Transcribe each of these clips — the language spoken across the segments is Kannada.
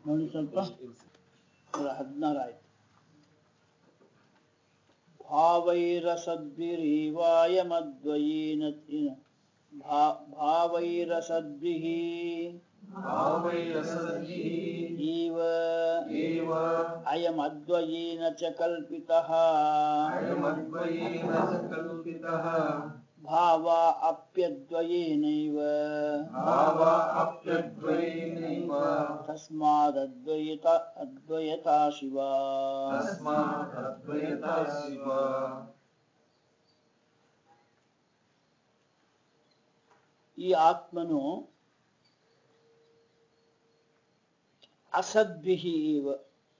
ನೋಡಿ ಸ್ವಲ್ಪ ಹದಿನಾರು ಆಯ್ತು ಭಾವೈರಸದ್ಭಿರೀವಾಯಮದ್ವಯೇನ ಭಾ ಭಾವೈರಸದ್ಭಿः ಭಾವೈರಸದ್ಭಿः ಇವ ಏವ ಅಯಮದ್ವಯೇನ ಚ ಕಲ್ಪಿತಃ ಅಯಮದ್ವಯೇನ ಸ ಕಲ್ಪಿತಃ ಭಾವ ಅಪ್ಯದ್ವಯೇನೈವ ಭಾವ ಅಪ್ಯದ್ವಯೇನೈವ ತಸ್ಮಾದದ್ವಯತ ಅದ್ವಯತಾ ಶಿವ ತಸ್ಮಾತ್ ಅದ್ವಯತಾ ಶಿವ ಈ ಆತ್ಮನು ಅಸದ್ಭಿಹಿ ಇವ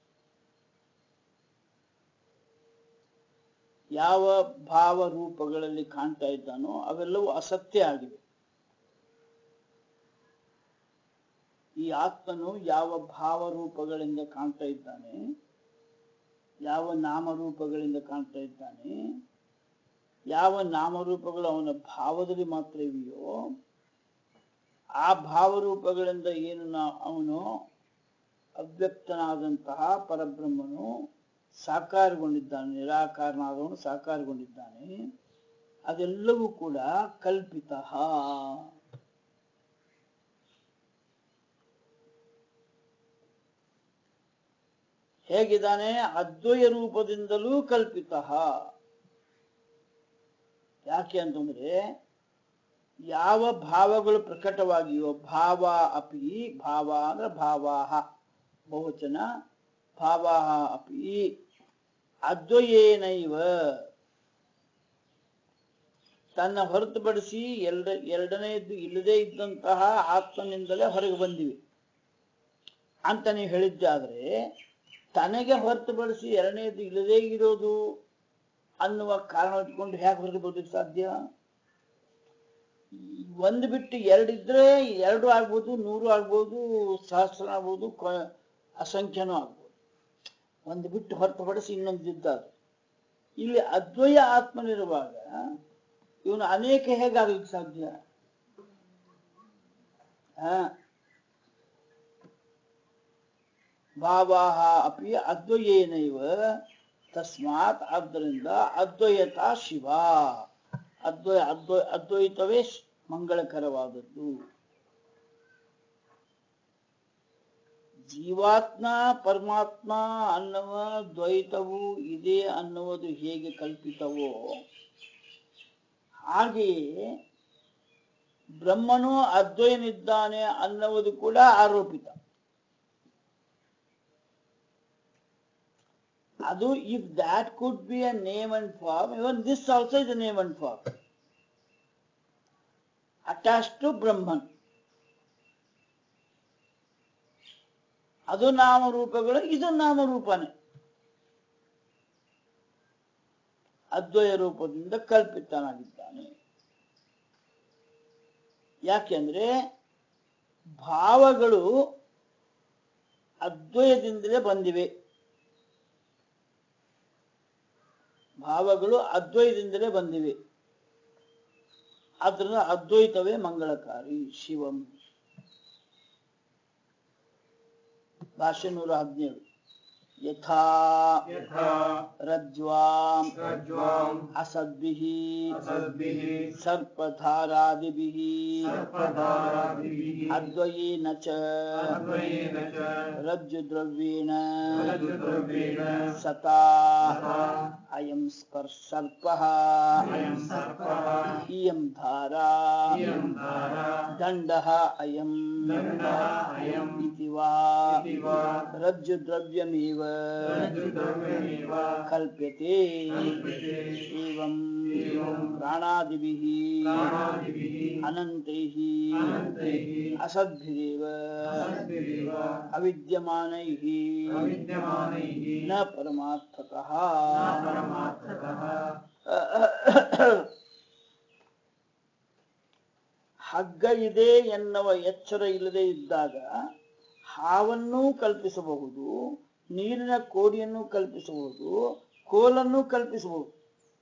ಯಾವ ಭಾವ ರೂಪಗಳಲ್ಲಿ ಕಾಣ್ತಾ ಇದ್ದಾನೋ ಅವೆಲ್ಲವೂ ಅಸತ್ಯ ಆಗಿವೆ ಈ ಆತ್ಮನು ಯಾವ ಭಾವ ರೂಪಗಳಿಂದ ಕಾಣ್ತಾ ಇದ್ದಾನೆ ಯಾವ ನಾಮರೂಪಗಳಿಂದ ಕಾಣ್ತಾ ಇದ್ದಾನೆ ಯಾವ ನಾಮರೂಪಗಳು ಅವನ ಭಾವದಲ್ಲಿ ಮಾತ್ರ ಇವೆಯೋ ಆ ಭಾವರೂಪಗಳಿಂದ ಏನು ನಾ ಅವನು ಅವ್ಯಕ್ತನಾದಂತಹ ಪರಬ್ರಹ್ಮನು ಸಾಕಾರಗೊಂಡಿದ್ದಾನೆ ನಿರಾಕಾರನಾದವನು ಸಾಕಾರಗೊಂಡಿದ್ದಾನೆ ಅದೆಲ್ಲವೂ ಕೂಡ ಕಲ್ಪಿತ ಹೇಗಿದ್ದಾನೆ ಅದ್ವಯ ರೂಪದಿಂದಲೂ ಕಲ್ಪಿತ ಯಾಕೆ ಅಂತಂದ್ರೆ ಯಾವ ಭಾವಗಳು ಪ್ರಕಟವಾಗಿಯೋ ಭಾವ ಅಪಿ ಭಾವ ಅಂದ್ರೆ ಭಾವಾಹ ಬಹುವಚನ ಭಾವಾಹ ಅಪಿ ಅದ್ವಯೇನೈವ ತನ್ನ ಹೊರತುಪಡಿಸಿ ಎರಡ ಎರಡನೆಯದ್ದು ಇಲ್ಲದೆ ಇದ್ದಂತಹ ಆತ್ಮನಿಂದಲೇ ಹೊರಗೆ ಬಂದಿವೆ ಅಂತ ನೀವು ಹೇಳಿದ್ದಾದ್ರೆ ತನಗೆ ಹೊರತುಪಡಿಸಿ ಎರಡನೆಯದು ಇಲ್ಲದೇ ಇರೋದು ಅನ್ನುವ ಕಾರಣ ಇಟ್ಕೊಂಡು ಹೇಗೆ ಹೊರಗೆ ಬರೋದಕ್ಕೆ ಸಾಧ್ಯ ಒಂದು ಬಿಟ್ಟು ಎರಡಿದ್ರೆ ಎರಡು ಆಗ್ಬೋದು ನೂರು ಆಗ್ಬೋದು ಸಹಸ್ರ ಆಗ್ಬೋದು ಕೊ- ಅಸಂಖ್ಯನೂ ಆಗ್ಬೋದು ಒಂದು ಬಿಟ್ಟು ಹೊರತುಪಡಿಸಿ ಇನ್ನೊಂದು ಇದ್ದಾದ್ರೆ ಇಲ್ಲಿ ಅದ್ವಯ ಆತ್ಮನಿರುವಾಗ ಇವನು ಅನೇಕ ಹೇಗಾಗ್ಲಿಕ್ಕೆ ಸಾಧ್ಯ ಹಾ ಭಾವಾಹ ಅಪಿ ಅದ್ವಯೇನೈವ ತಸ್ಮಾತ್ ಆದ್ದರಿಂದ ಅದ್ವಯತ ಶಿವ ಅದ್ವಯ ಅದ್ವಯ ಅದ್ವೈತವೇ ಶ್- ಮಂಗಳಕರವಾದದ್ದು ಜೀವಾತ್ಮ ಪರಮಾತ್ಮ ಅನ್ನುವ ದ್ವೈತವು ಇದೆ ಅನ್ನುವುದು ಹೇಗೆ ಕಲ್ಪಿತವೋ ಹಾಗೆಯೇ ಬ್ರಹ್ಮನು ಅದ್ವಯನಿದ್ದಾನೆ ಅನ್ನುವುದು ಕೂಡ ಆರೋಪಿತ ಅದು if that could be a name and form even this also is a name and form attach to Brahman ಅದು ನಾಮರೂಪಗಳು ಇದು ನಾಮರೂಪನೇ ಅದ್ವಯ ರೂಪದಿಂದ ಕಲ್ಪಿತನಾಗಿದ್ದಾನೆ ಯಾಕೆಂದ್ರೆ ಭಾವಗಳು ಅದ್ವಯದಿಂದಲೇ ಬಂದಿವೆ ಭಾವಗಳು ಅದ್ವೈತದಿಂದಲೇ ಬಂದಿವೆ ಆದ್ರಿಂದ ಅದ್ವೈತವೇ ಮಂಗಳಕಾರಿ ಶಿವಂ ಭಾಷೆ ನೂರ ಹದಿನೇಳು ಯಥಾ ಯಥಾ ರಜ್ವಾಂ ರಜ್ವಾಂ ಅಸದ್ಭಿಃ ಅಸದ್ಭಿಃ ಸರ್ಪಧಾರಾದಿಭಿಃ ಸರ್ಪಧಾರಾದಿಭಿಃ ಅದ್ವಯೇನ ಚ ಅದ್ವಯೇನ ಚ ರಜ್ಜುದ್ರವ್ಯೇಣ ರಜ್ಜುದ್ರವ್ಯೇಣ ಸತಾ ಸತಾ ಅಯಂ ಸ್ಪರ್ಶ ಸರ್ಪಃ ಅಯಂ ಸರ್ಪಃ ಇಯಂ ಧಾರಾ ಇಯಂ ಧಾರಾ ದಂಡಃ ಅಯಂ ದಂಡಃ ಅಯಂ ಇತಿ ವಾ ಇತಿ ವಾ ರಜ್ಜುದ್ರವ್ಯಮೇವ ರಜ್ಜುದ್ರವ್ಯಮೇವ ಕಲ್ಪ್ಯತೆ ಕಲ್ಪ್ಯತೆ ಏವಂ ಏವಂ ಪ್ರಾಣಾದಿಭಿಃ ಪ್ರಾಣಾದಿಭಿಃ ಅನಂತೈಃ ಅನಂತೈಃ ಅಸದ್ಭಿರೇವ ಅಸದ್ಭಿರೇವ ಅವಿದ್ಯಮಾನೈಃ ಅವಿದ್ಯಮಾನೈಃ ನ ಪರಮಾರ್ಥತಃ ನ ಪರಮಾರ್ಥತಃ ಹಗ್ಗ ಇದೆ ಎನ್ನುವ ಎಚ್ಚರ ಇಲ್ಲದೆ ಇದ್ದಾಗ ಹಾವನ್ನು ಕಲ್ಪಿಸಬಹುದು ನೀರಿನ ಕೋಡಿಯನ್ನು ಕಲ್ಪಿಸಬಹುದು ಕೋಲನ್ನು ಕಲ್ಪಿಸಬಹುದು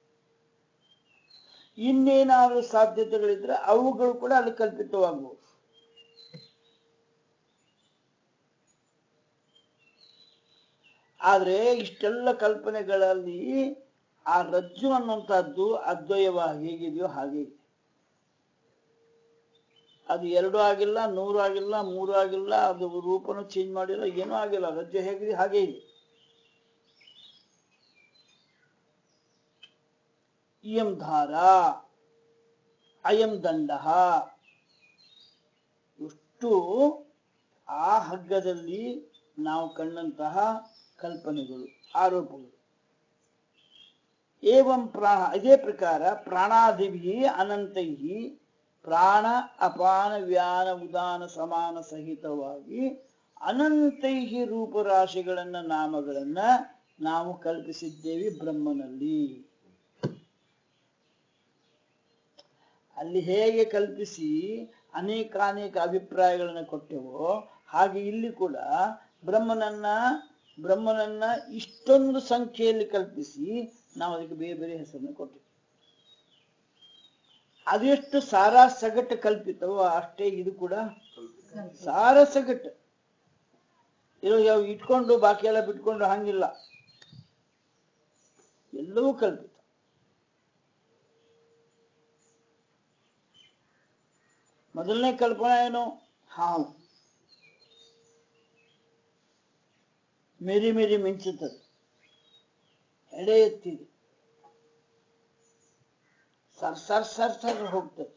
ಇನ್ನೇನಾದರೂ ಸಾಧ್ಯತೆಗಳಿದ್ರೆ ಅವುಗಳು ಕೂಡ ಅಲ್ಲಿ ಕಲ್ಪಿತವಾಗಬಹುದು ಆದ್ರೆ ಇಷ್ಟೆಲ್ಲ ಕಲ್ಪನೆಗಳಲ್ಲಿ ಆ ರಜ್ಜು ಅನ್ನುವಂಥದ್ದು ಅದ್ವಯವಾಗಿ ಹೇಗಿದೆಯೋ ಹಾಗೆ ಇದೆ ಅದು ಎರಡು ಆಗಿಲ್ಲ ನೂರು ಆಗಿಲ್ಲ ಮೂರು ಆಗಿಲ್ಲ ಅದು ರೂಪನು ಚೇಂಜ್ ಮಾಡಿಲ್ಲ ಏನೂ ಆಗಿಲ್ಲ ರಜ್ಜು ಹೇಗಿದೆ ಹಾಗೆ ಇದೆ ಇಯಂ ಧಾರ ಅಯಂ ದಂಡ ಇಷ್ಟು ಆ ಹಗ್ಗದಲ್ಲಿ ನಾವು ಕಂಡಂತಹ ಕಲ್ಪನೆಗಳು ಆರೋಪಗಳು ಏವಂ ಪ್ರಾಣ ಇದೇ ಪ್ರಕಾರ ಪ್ರಾಣಾದಿಭಿ ಅನಂತೈ ಪ್ರಾಣ ಅಪಾನ ವ್ಯಾನ ಉದಾನ ಸಮಾನ ಸಹಿತವಾಗಿ ಅನಂತೈ ರೂಪರಾಶಿಗಳನ್ನ ನಾಮಗಳನ್ನ ನಾವು ಕಲ್ಪಿಸಿದ್ದೇವೆ ಬ್ರಹ್ಮನಲ್ಲಿ ಅಲ್ಲಿ ಹೇಗೆ ಕಲ್ಪಿಸಿ ಅನೇಕಾನೇಕ ಅಭಿಪ್ರಾಯಗಳನ್ನು ಕೊಟ್ಟೆವೋ ಹಾಗೆ ಇಲ್ಲಿ ಕೂಡ ಬ್ರಹ್ಮನನ್ನ ಬ್ರಹ್ಮನನ್ನ ಇಷ್ಟೊಂದು ಸಂಖ್ಯೆಯಲ್ಲಿ ಕಲ್ಪಿಸಿ ನಾವು ಅದಕ್ಕೆ ಬೇರೆ ಬೇರೆ ಹೆಸರನ್ನು ಕೊಟ್ಟಿವಿ ಅದೆಷ್ಟು ಸಾರಾ ಸಗಟು ಕಲ್ಪಿತವೋ ಅಷ್ಟೇ ಇದು ಕೂಡ ಸಾರ ಸಗಟು ಇರೋ ಯಾವ ಇಟ್ಕೊಂಡು ಬಾಕಿ ಎಲ್ಲ ಬಿಟ್ಕೊಂಡು ಹಂಗಿಲ್ಲ ಎಲ್ಲವೂ ಕಲ್ಪಿತ ಮೊದಲನೇ ಕಲ್ಪನಾ ಏನು ಹಾವು ಮೆರಿ ಮೆರಿ ಮಿಂಚುತ್ತದೆ ಎಡೆ ಎತ್ತಿದೆ ಸರ್ ಸರ್ ಸರ್ ಸರ್ ಹೋಗ್ತದೆ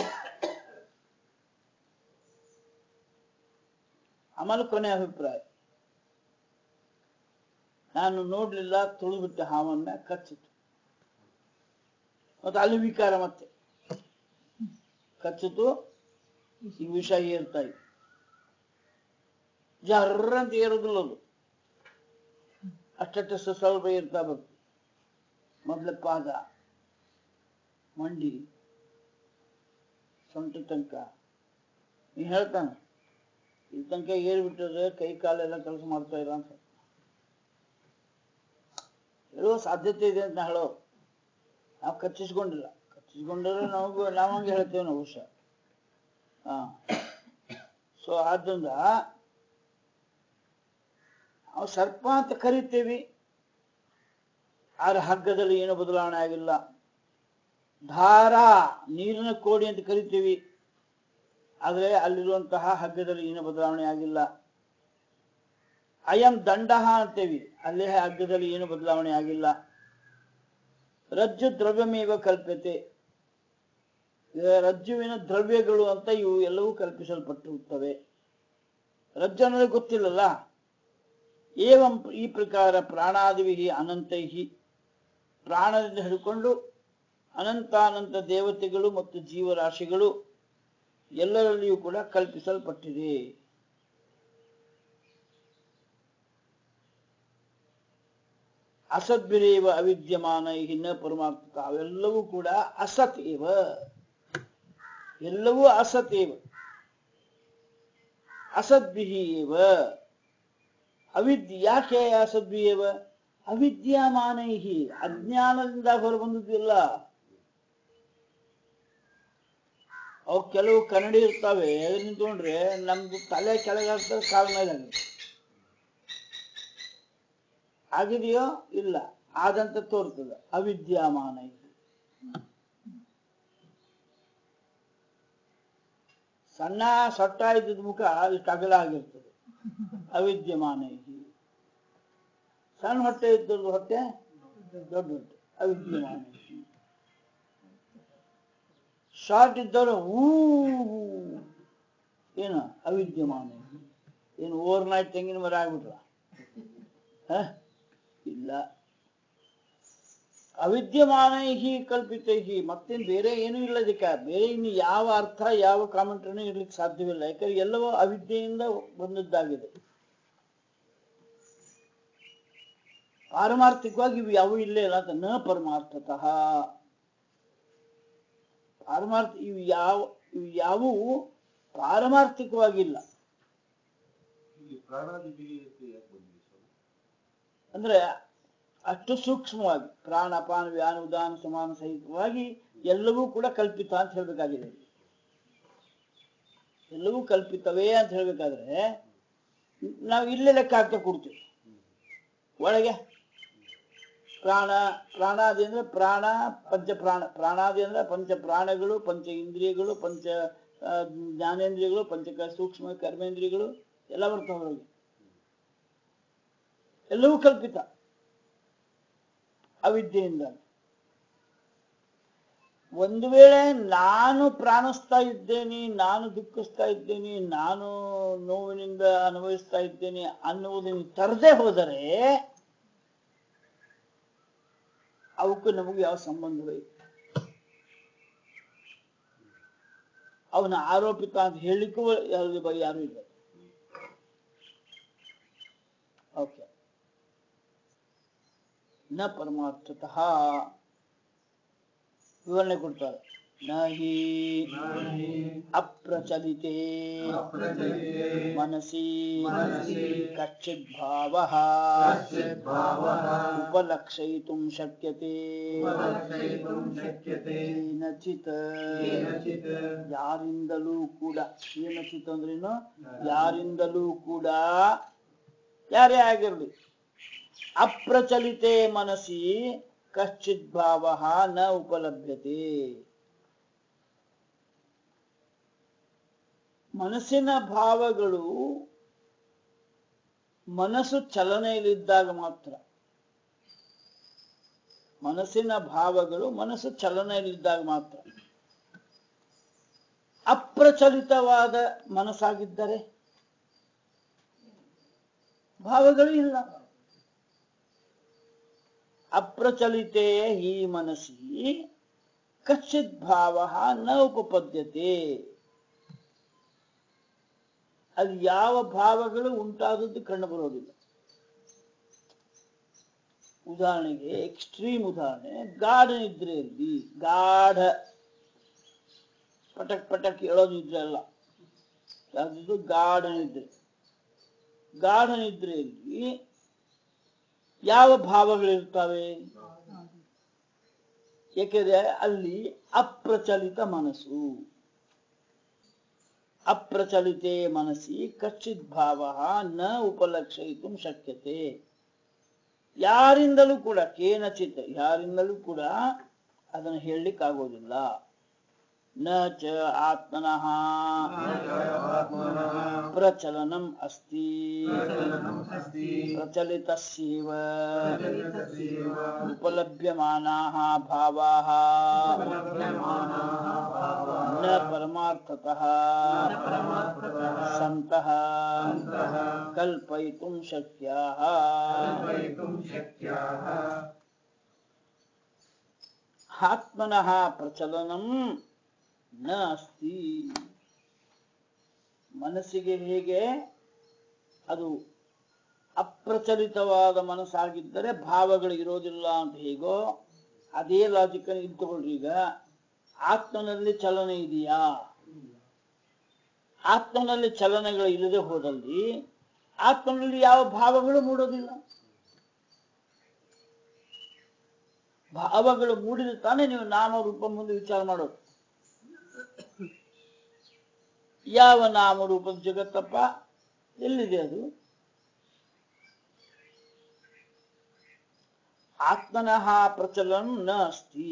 ಆಮೇಲೆ ಕೊನೆ ಅಭಿಪ್ರಾಯ ನಾನು ನೋಡ್ಲಿಲ್ಲ ತುಳಿದ್ಬಿಟ್ಟೆ ಹಾವನ್ನ ಕಚ್ಚಿತು ಮತ್ತೆ ಅಲ್ಲಿ ವಿಕಾರ ಮತ್ತೆ ಕಚ್ಚಿತು ಈ ವಿಷ ಏರ್ತಾ ಇದೆ ಜರ್ರಂತ ಏರುದಿಲ್ಲ ಅದು ಅಷ್ಟಷ್ಟು ಸ್ವಲ್ಪ ಏರ್ತಾ ಬರ್ತದೆ ಮೊದಲ ಪಾದ ಮಂಡಿ ಸೊಂಟ ತನಕ ನೀ ಹೇಳ್ತಾನ ಇಲ್ಲಿ ತನಕ ಏರ್ಬಿಟ್ಟರೆ ಕೈ ಕಾಲೆಲ್ಲ ಕೆಲಸ ಮಾಡ್ತಾ ಇಲ್ಲ ಅಂತ ಹೇಳುವ ಸಾಧ್ಯತೆ ಇದೆ ಅಂತ ನಾ ಹೇಳೋ ನಾವು ಕಚ್ಚಿಸ್ಕೊಂಡಿಲ್ಲ ಕಚ್ಚಿಸ್ಕೊಂಡ್ರೆ ನಾವು ನಾವಂಗೆ ಹೇಳ್ತೇವೆ ನಾವು ಹುಷ ಹಾ ಸೊ ಆದ್ರಿಂದ ನಾವು ಸರ್ಪ ಅಂತ ಕರಿತೇವಿ ಆದ್ರೆ ಹಗ್ಗದಲ್ಲಿ ಏನು ಬದಲಾವಣೆ ಆಗಿಲ್ಲ ಧಾರ ನೀರಿನ ಕೋಡಿ ಅಂತ ಕರಿತೀವಿ ಆದ್ರೆ ಅಲ್ಲಿರುವಂತಹ ಹಗ್ಗದಲ್ಲಿ ಏನು ಬದಲಾವಣೆ ಆಗಿಲ್ಲ ಅಯಂ ದಂಡ ಅಂತೇವಿ ಅಲ್ಲಿ ಹಗ್ಗದಲ್ಲಿ ಏನು ಬದಲಾವಣೆ ಆಗಿಲ್ಲ ರಜ್ಜು ದ್ರವ್ಯಮೇವ ಕಲ್ಪತೆ ಇದು ರಜ್ಜುವಿನ ದ್ರವ್ಯಗಳು ಅಂತ ಇವು ಎಲ್ಲವೂ ಕಲ್ಪಿಸಲ್ಪಟ್ಟಿರುತ್ತವೆ ರಜ್ಜು ಅನ್ನೋದು ಗೊತ್ತಿಲ್ಲಲ್ಲ ಏವಂ ಈ ಪ್ರಕಾರ ಪ್ರಾಣಾದಿವಿಹಿ ಅನಂತೈಹಿ ಪ್ರಾಣದಿಂದ ಹಿಡ್ಕೊಂಡು ಅನಂತಾನಂತ ದೇವತೆಗಳು ಮತ್ತು ಜೀವರಾಶಿಗಳು ಎಲ್ಲರಲ್ಲಿಯೂ ಕೂಡ ಕಲ್ಪಿಸಲ್ಪಟ್ಟಿದೆ ಅಸದ್ಭಿರೇವ ಅವಿದ್ಯಮಾನ ನ ಪರಮಾರ್ಥ ಅವೆಲ್ಲವೂ ಕೂಡ ಅಸತ್ ಇವ ಎಲ್ಲವೂ ಅಸತ್ ಇವ ಅಸದ್ಭಿಹಿ ಇವ ಅವಿದ್ಯ ಯಾಕೆ ಅಸದ್ಭಿಯವ ಅವಿದ್ಯಮಾನೈಹಿ ಅಜ್ಞಾನದಿಂದ ಹೊರಬಂದದ್ದಿಲ್ಲ ಅವು ಕೆಲವು ಕನ್ನಡಿ ಇರ್ತಾವೆ ಎದುರು ನಿಂತ್ಕೊಂಡ್ರೆ ನಮ್ದು ತಲೆ ಕೆಳಗಾಗ್ತದೆ ಕಾಲ ಮೇಲೆ ಆಗುತ್ತೆ ಆಗಿದೆಯೋ ಇಲ್ಲ ಆದಂತ ತೋರ್ತದೆ ಅವಿದ್ಯಮಾನ ಇದು ಸಣ್ಣ ಸೊಟ್ಟ ಇದ್ದದ ಮುಖ ಇಷ್ಟು ಅಗಲ ಆಗಿರ್ತದೆ ಅವಿದ್ಯಮಾನ ಇದು ಸಣ್ಣ ಹೊಟ್ಟೆ ಇದ್ದದ್ದು ಹೊಟ್ಟೆ ದೊಡ್ಡ ಹೊಟ್ಟೆ ಅವಿದ್ಯಮಾನ ಶಾರ್ಟ್ ಇದ್ದವರು ಹೂ ಏನು ಅವಿದ್ಯಮಾನ ಏನು ಓವರ್ ನೈಟ್ ತೆಂಗಿನ ಮರ ಆಗ್ಬಿಟ್ರ ಹ? ಇಲ್ಲ ಅವಿದ್ಯಮಾನೈಹಿ ಕಲ್ಪಿತೈಹಿ ಮತ್ತೇನು ಬೇರೆ ಏನೂ ಇಲ್ಲ ಇದಕ್ಕೆ ಬೇರೆ ಇನ್ನು ಯಾವ ಅರ್ಥ ಯಾವ ಕಾಮೆಂಟ್ರಿನೂ ಇರ್ಲಿಕ್ಕೆ ಸಾಧ್ಯವಿಲ್ಲ ಯಾಕಂದ್ರೆ ಎಲ್ಲವೂ ಅವಿದ್ಯೆಯಿಂದ ಬಂದದ್ದಾಗಿದೆ ಪಾರಮಾರ್ಥಿಕವಾಗಿ ಇವು ಯಾವೂ ಇಲ್ಲೇ ಇಲ್ಲ ಅಂತ ನ ಪರಮಾರ್ಥತಃ ಪಾರಮಾರ್ಥ ಇವು ಯಾವ ಇವು ಯಾವುವು ಪಾರಮಾರ್ಥಿಕವಾಗಿಲ್ಲ ಇಲ್ಲಿ ಪ್ರಾಣಾದಿಗಳಿಗೆ ಯಾಕೆ ಬಂದ್ವಿ ಸ್ವಾಮಿ ಅಂದ್ರೆ ಅಷ್ಟು ಸೂಕ್ಷ್ಮವಾಗಿ ಪ್ರಾಣ ಅಪಾನ ವ್ಯಾನ ಉದಾನ ಸಮಾನ ಸಹಿತವಾಗಿ ಎಲ್ಲವೂ ಕೂಡ ಕಲ್ಪಿತ ಅಂತ ಹೇಳ್ಬೇಕಾಗಿದೆ ಇಲ್ಲಿ. ಎಲ್ಲವೂ ಕಲ್ಪಿತವೇ ಅಂತ ಹೇಳ್ಬೇಕಾದ್ರೆ ನಾವು ಇಲ್ಲೇ ಲೆಕ್ಕ ಹಾಕ್ತಾ ಕೊಡ್ತೀವಿ ಒಳಗೆ ಪ್ರಾಣ ಪ್ರಾಣಾದಿ ಅಂದ್ರೆ ಪ್ರಾಣ ಪಂಚ ಪ್ರಾಣ ಪ್ರಾಣಾದಿ ಅಂದ್ರೆ ಪಂಚ ಪ್ರಾಣಗಳು ಪಂಚ ಇಂದ್ರಿಯಗಳು ಪಂಚ ಆ, ಜ್ಞಾನೇಂದ್ರಿಯಗಳು ಪಂಚ ಕ- ಸೂಕ್ಷ್ಮ ಕರ್ಮೇಂದ್ರಿಯಗಳು ಎಲ್ಲ ಬರ್ತಾವ ಒಳಗೆ ಎಲ್ಲವೂ ಕಲ್ಪಿತ ಅವಿದ್ಯೆಯಿಂದ ಒಂದು ವೇಳೆ ನಾನು ಪ್ರಾಣಿಸ್ತಾ ಇದ್ದೇನೆ ನಾನು ದುಃಖಿಸ್ತಾ ಇದ್ದೇನೆ ನಾನು ನೋವಿನಿಂದ ಅನುಭವಿಸ್ತಾ ಇದ್ದೇನೆ ಅನ್ನುವುದನ್ನು ತರದೇ ಹೋದರೆ ಅವಕ್ಕೂ ನಮಗೂ ಯಾವ ಸಂಬಂಧವೇ ಇಲ್ಲ. ಅವನ ಆರೋಪಿತ ಅಂತ ಹೇಳಿಕ್ಕೂ ಯಾರು ಯಾರು ಇಲ್ಲ ಓಕೆ ನ ಪರಮಾರ್ಥತಃ ವಿವರಣೆ ಕೊಡ್ತಾರೆ ನಹಿ नहि ಅಪ್ರಚಲಿತೆ अप्रचलिते ಮನಸಿ मनसि ಕಚ್ಚಿತ್ ಭಾವ कश्चिद्भावः ಉಪಲಕ್ಷಯಿತುಂ ಶಕ್ಯತೆ उपलक्षयितुं शक्यते ಕೇನಚಿತ್ केनचित् ಯಾರಿಂದಲೂ ಕೂಡ ಕೇನಚಿತ್ ಅಂದ್ರೇನು ಯಾರಿಂದಲೂ ಕೂಡ ಯಾರೇ ಆಗಿರಲಿ ಅಪ್ರಚಲಿತೆ ಮನಸ್ಸಿ ಕಶ್ಚಿತ್ ಭಾವ ನ ಉಪಲಭ್ಯತೆ ಮನಸ್ಸಿನ ಭಾವಗಳು ಮನಸ್ಸು ಚಲನೆಯಲ್ಲಿದ್ದಾಗ ಮಾತ್ರ ಮನಸ್ಸಿನ ಭಾವಗಳು ಮನಸ್ಸು ಚಲನೆಯಲ್ಲಿದ್ದಾಗ ಮಾತ್ರ ಅಪ್ರಚಲಿತವಾದ ಮನಸ್ಸಾಗಿದ್ದರೆ ಭಾವಗಳು ಇಲ್ಲ ಅಪ್ರಚಲಿತೆ ಈ ಮನಸ್ಸಿ ಕಚ್ಚಿತ್ ಭಾವ ನ ಉಪಪದ್ಯತೆ ಅಲ್ಲಿ ಯಾವ ಭಾವಗಳು ಉಂಟಾದದ್ದು ಕಂಡು ಬರೋದಿಲ್ಲ ಉದಾಹರಣೆಗೆ ಎಕ್ಸ್ಟ್ರೀಮ್ ಉದಾಹರಣೆ ಗಾಢ ನಿದ್ರೆಯಲ್ಲಿ ಗಾಢ ಪಟಕ್ ಪಟಕ್ ಹೇಳೋ ನಿದ್ರೆ ಅಲ್ಲ ಯಾವ್ದು ಗಾಢ ನಿದ್ರೆ ಗಾಢ ನಿದ್ರೆಯಲ್ಲಿ ಯಾವ ಭಾವಗಳಿರ್ತವೆ ಏಕೆಂದ್ರೆ ಅಲ್ಲಿ ಅಪ್ರಚಲಿತ ಮನಸ್ಸು ಅಪ್ರಚಲಿತೆ ಮನಸ್ಸಿ ಕಚ್ಚಿತ್ ಭಾವ ನ ಉಪಲಕ್ಷಯಿತು ಶಕ್ಯತೆ ಯಾರಿಂದಲೂ ಕೂಡ ಕೇನಚಿತ್ ಯಾರಿಂದಲೂ ಕೂಡ ಅದನ್ನು ಹೇಳಲಿಕ್ಕಾಗೋದಿಲ್ಲ ನ ಚ ಆತ್ಮನಃ न च आत्मनः ಪ್ರಚಲನಂ ಅಸ್ತಿ प्रचलनम् अस्ति ಪ್ರಚಲಿತಸ್ಯೇವ प्रचलितस्येव ಉಪಲಭ್ಯಮಾನಾः ಭಾವಾः उपलभ्यमानाः भावाः ನ ಪರಮಾರ್ಥತಃ न परमार्थतः ಸಂತಃ सन्तः ಕಲ್ಪಯಿತುಂ ಶಕ್ಯಾः कल्पयितुं शक्याः ಆತ್ಮನಃ ಪ್ರಚಲನಂ ನ ಅಸ್ತಿ ಮನಸ್ಸಿಗೆ ಹೇಗೆ ಅದು ಅಪ್ರಚಲಿತವಾದ ಮನಸ್ಸಾಗಿದ್ದರೆ ಭಾವಗಳು ಇರೋದಿಲ್ಲ ಅಂತ ಹೇಗೋ ಅದೇ ಲಾಜಿಕ್ ಅನ್ನು ಇಲ್ಲಿ ತಗೊಳ್ರಿ ಈಗ ಆತ್ಮನಲ್ಲಿ ಚಲನೆ ಇದೆಯಾ ಆತ್ಮನಲ್ಲಿ ಚಲನೆಗಳು ಇಲ್ಲದೆ ಹೋದಲ್ಲಿ ಆತ್ಮನಲ್ಲಿ ಯಾವ ಭಾವಗಳು ಮೂಡೋದಿಲ್ಲ ಭಾವಗಳು ಮೂಡಿದ ತಾನೇ ನೀವು ನಾಮ ರೂಪ ಮುಂದೆ ವಿಚಾರ ಮಾಡೋದು ಯಾವ ನಾಮರೂಪದ ಜಗತ್ತಪ್ಪ ಎಲ್ಲಿದೆ ಅದು ಆತ್ಮನಃ ಪ್ರಚಲನ ನ ಅಸ್ತಿ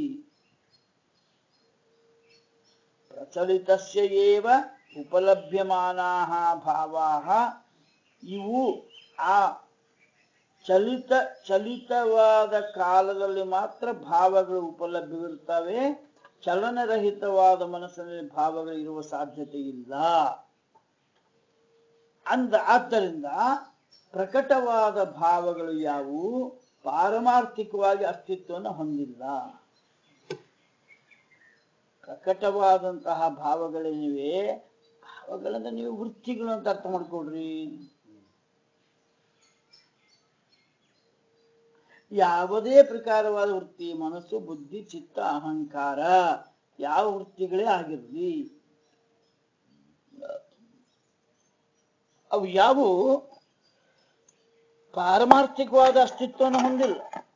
ಪ್ರಚಲಿತಸ್ಯ ಏವ ಉಪಲಭ್ಯಮಾನಾಹ ಭಾವಾಹ ಇವು ಆ ಚಲಿತ ಚಲಿತವಾದ ಕಾಲದಲ್ಲಿ ಮಾತ್ರ ಭಾವಗಳು ಉಪಲಭ್ಯವಿರುತ್ತವೆ ಚಲನರಹಿತವಾದ ಮನಸ್ಸಿನಲ್ಲಿ ಭಾವಗಳು ಇರುವ ಸಾಧ್ಯತೆ ಇಲ್ಲ ಅಂದ ಆದ್ದರಿಂದ ಪ್ರಕಟವಾದ ಭಾವಗಳು ಯಾವುವು ಪಾರಮಾರ್ಥಿಕವಾಗಿ ಅಸ್ತಿತ್ವವನ್ನು ಹೊಂದಿಲ್ಲ ಪ್ರಕಟವಾದಂತಹ ಭಾವಗಳೇನಿವೆ ಭಾವಗಳನ್ನ ನೀವು ವೃತ್ತಿಗಳು ಅಂತ ಅರ್ಥ ಮಾಡ್ಕೊಡ್ರಿ ಯಾವುದೇ ಪ್ರಕಾರವಾದ ವೃತ್ತಿ ಮನಸ್ಸು ಬುದ್ಧಿ ಚಿತ್ತ ಅಹಂಕಾರ ಯಾವ ವೃತ್ತಿಗಳೇ ಆಗಿರಲಿ ಅವು ಯಾವುವು ಪಾರಮಾರ್ಥಿಕವಾದ ಅಸ್ತಿತ್ವವನ್ನು ಹೊಂದಿಲ್ಲ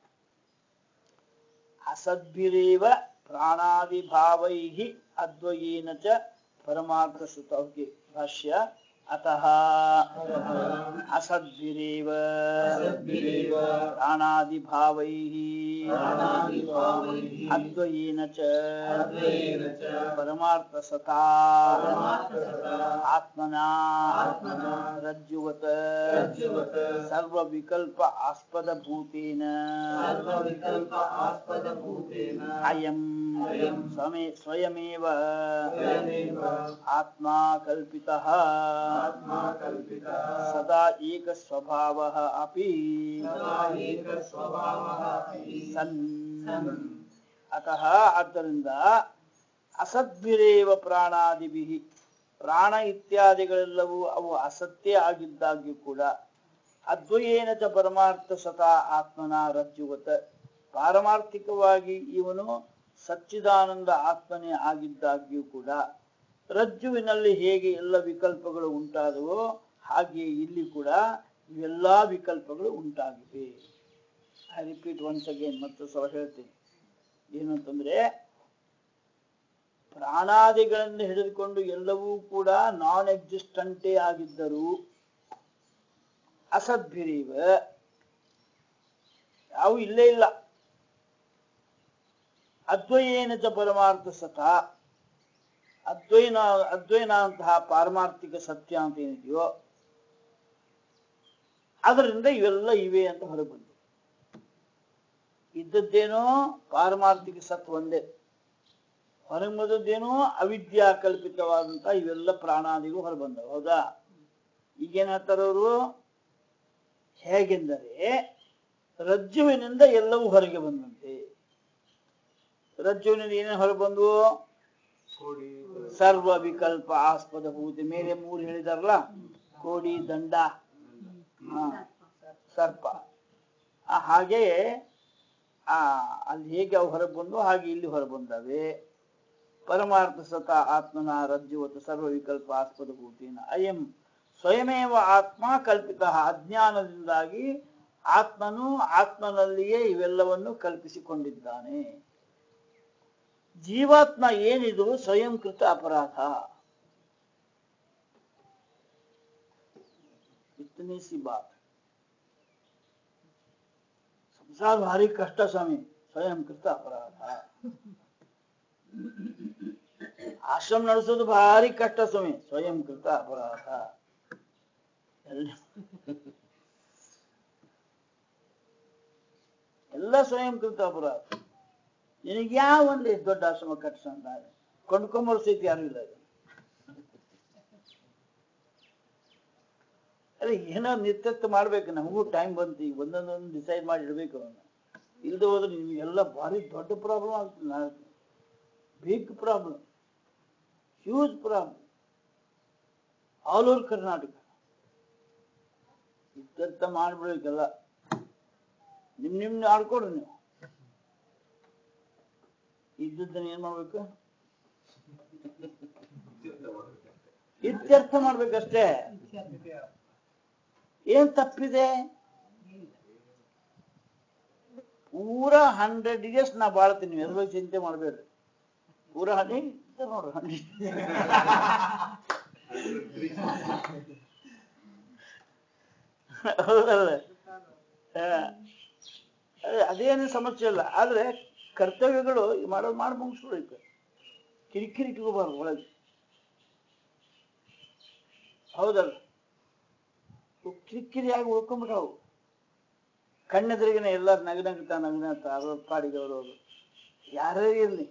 ಅಸದ್ಭಿರೇವ ಪ್ರಾಣಾದಿ ಭಾವೈ ಅದ್ವಯೇನ ಚ ಪರಮಾರ್ಥ ಸುತ ಭಾಷ್ಯ ಅತಃ ಅಸದ್ಭಿರೇವ असद्भिरेव ಪ್ರಾಣಾದಿಭಾವೈಃ प्राणादिभावैः ಅದ್ವಯೇನ ಚ अद्वयेन च ಪರಮಾರ್ಥಸತಾ परमार्थसता ಆತ್ಮನಾ आत्मना ರಜ್ಜುವತ रज्जुवत् ಸರ್ವವಿಕಲ್ಪ ಆಸ್ಪದಭೂತೇನ सर्वविकल्प आस्पदभूतेन ಅಯಂ ಅಯಂ ಸ್ವಮೇ ಸ್ವಯಮೇವ स्वयमेव ಆತ್ಮ ಕಲ್ಪಿತಃ आत्मा कल्पितः ಸದಾ ಏಕ ಸ್ವಭಾವಃ ಅಪಿ सदा एकस्वभावः अपि ಸನ್ सन् ಅತಃ ಆದ್ದರಿಂದ ಅಸದ್ಭಿರೇವ ಪ್ರಾಣಾದಿಭಿ ಪ್ರಾಣ ಇತ್ಯಾದಿಗಳೆಲ್ಲವೂ ಅವು ಅಸತ್ಯ ಆಗಿದ್ದಾಗ್ಯೂ ಕೂಡ ಅದ್ವಯೇನ ಚ ಪರಮಾರ್ಥ ಸತಾ ಆತ್ಮನ ರಜ್ಜುವತ ಪಾರಮಾರ್ಥಿಕವಾಗಿ ಇವನು ಸಚ್ಚಿದಾನಂದ ಆತ್ಮನೇ ಆಗಿದ್ದಾಗ್ಯೂ ಕೂಡ ರಜ್ಜುವಿನಲ್ಲಿ ಹೇಗೆ ಎಲ್ಲ ವಿಕಲ್ಪಗಳು ಉಂಟಾದವೋ ಹಾಗೆಯೇ ಇಲ್ಲಿ ಕೂಡ ಇವೆಲ್ಲಾ ವಿಕಲ್ಪಗಳು ಉಂಟಾಗಿವೆ ಐ ರಿಪೀಟ್ ಒನ್ಸ್ ಅಗೇನ್ ಮತ್ತು ಸಹ ಹೇಳ್ತೀನಿ ಏನಂತಂದ್ರೆ ಪ್ರಾಣಾದಿಗಳನ್ನು ಹಿಡಿದುಕೊಂಡು ಎಲ್ಲವೂ ಕೂಡ ನಾನ್ ಎಕ್ಸಿಸ್ಟಂಟೇ ಆಗಿದ್ದರು ಅಸದ್ಭಿರೀವ ಯಾವ ಇಲ್ಲೇ ಇಲ್ಲ ಅದ್ವಯೇನ ಚ ಪರಮಾರ್ಥ ಸತ ಅದ್ವೈನ ಅದ್ವೈನಂತಹ ಪಾರಮಾರ್ಥಿಕ ಸತ್ಯ ಅಂತ ಏನಿದೆಯೋ ಅದರಿಂದ ಇವೆಲ್ಲ ಇವೆ ಅಂತ ಹೊರಗೆ ಬಂದಿದೆ ಇದ್ದದ್ದೇನೋ ಪಾರಮಾರ್ಥಿಕ ಸತ್ ಒಂದೇ ಹೊರಗೆ ಬಂದದ್ದೇನೋ ಅವಿದ್ಯಾ ಕಲ್ಪಿತವಾದಂತ ಇವೆಲ್ಲ ಪ್ರಾಣಾದಿಗಳು ಹೊರಬಂದವು ಹೌದಾ ಈಗೇನ್ ಹೇಳ್ತಾರವರು ಹೇಗೆಂದರೆ ರಜ್ಜುವಿನಿಂದ ಎಲ್ಲವೂ ಹೊರಗೆ ಬಂದಂತೆ ರಜ್ಜುವಿನಿಂದ ಏನೇನು ಹೊರಗೆ ಬಂದವು ಕೋಡಿ ಸರ್ವ ವಿಕಲ್ಪ ಆಸ್ಪದ ಭೂತಿ ಮೇಲೆ ಮೂರು ಹೇಳಿದಾರಲ್ಲ ಕೋಡಿ ದಂಡ ಹಾ, ಸರ್ಪ ಆ, ಹಾಗೆಯೇ ಆ ಅಲ್ಲಿ ಹೇಗೆ ಅವು ಹೊರಗೆ ಬಂದು ಹಾಗೆ ಇಲ್ಲಿ ಹೊರಬಂದವೆ ಪರಮಾರ್ಥ ಸತ ಆತ್ಮನ ರಜ್ಜುವತ ಸರ್ವ ವಿಕಲ್ಪ ಆಸ್ಪದ ಭೂತಿನ ಅಯಂ ಸ್ವಯಮೇವ ಆತ್ಮ ಕಲ್ಪಿತ ಅಜ್ಞಾನದಿಂದಾಗಿ ಆತ್ಮನು ಆತ್ಮನಲ್ಲಿಯೇ ಇವೆಲ್ಲವನ್ನು ಕಲ್ಪಿಸಿಕೊಂಡಿದ್ದಾನೆ ಜೀವಾತ್ಮ ಏನಿದು ಸ್ವಯಂಕೃತ ಅಪರಾಧ इतनी सी बात संसार भारी कष्ट स्वामी ಸ್ವಯಂ ಕೃತ ಅಪರಾಧ ಆಶ್ರಮ ನಡೆಸೋದು ಭಾರಿ ಕಷ್ಟ ಸ್ವಾಮಿ ಸ್ವಯಂ ಕೃತ ಅಪರಾಧ ಎಲ್ಲ- ಎಲ್ಲ ಸ್ವಯಂ ಕೃತ ಅಪರಾಧ ನಿನಗೆ ಯಾವ ಒಂದು ದೊಡ್ಡ ಆಶ್ರಮ ಕಟ್ಸಂತ ಕೊಂಡ್ಕೊಂಬರ್ ಸ್ಥಿತಿ ಯಾರು ಇಲ್ಲ ಇದು. ಅಲ್ಲ ಏನೋ ನಿತ್ಯತ್ವ ಮಾಡ್ಬೇಕು ನಮಗೂ ಟೈಮ್ ಬಂತು ಈಗ ಒಂದೊಂದೊಂದು ಡಿಸೈಡ್ ಮಾಡಿ ಇಡ್ಬೇಕು ಅವನ್ನ ಇಲ್ದೆ ಹೋದ್ರೆ ನಿಮಗೆಲ್ಲ ಭಾರಿ ದೊಡ್ಡ ಪ್ರಾಬ್ಲಮ್ ಆಗ್ತದೆ ನಾಳೆ big problem huge problem all over Karnataka ಇದ್ದರ್ಥ ಮಾಡ್ಬಿಡ್ಬೇಕೆಲ್ಲ ನಿಮ್ ನಿಮ್ ಆಡ್ಕೊಡ್ರಿ ನೀವು ಇದ್ದದ್ದನ್ನ ಏನ್ ಮಾಡ್ಬೇಕು ಇತ್ಯರ್ಥ ಮಾಡ್ಬೇಕಂತೆ ಇತ್ಯರ್ಥ ಮಾಡ್ಬೇಕಷ್ಟೇ ಏನ್ ತಪ್ಪಿದೆ ಪೂರಾ ಹಂಡ್ರೆಡ್ ಇಯರ್ಸ್ ನಾ ಬಾಳ್ತೀನಿ ನೀವು ಎದ್ರ ಬಗ್ಗೆ ಚಿಂತೆ ಮಾಡ್ಬೇಡ್ರಿ ಪೂರಾ ಹಂಡ್ರೆಡ್ ನೋಡ್ರಿ ಹಂಡ್ರೆಡ್ ಹೌದಲ್ಲ ಹಾ. ಅದೇ ಅದೇನು ಸಮಸ್ಯೆ ಇಲ್ಲ ಆದ್ರೆ ಕರ್ತವ್ಯಗಳು ಮಾಡೋದು ಮಾಡಿ ಮುಗಿಸ್ಬಿಡ್ಬೇಕು ಕಿರಿಕಿರಿ ಇಟ್ಕೋಬಾರ್ದು ಒಳಗೆ ಹೌದಲ್ಲ ಇವು ಕಿರಿಕಿರಿಯಾಗಿ ಉಳ್ಕೊಂಡ್ಬಿಟ್ಟವು ಕಣ್ಣೆದುರಿಗಿನ ಎಲ್ಲರೂ ನಗನಗ್ತಾ ನಗನಗ್ತಾ ಅವ್ರ ಪಾಡಿಗೆ ಅವರು ಯಾರೇ ಇರಲಿ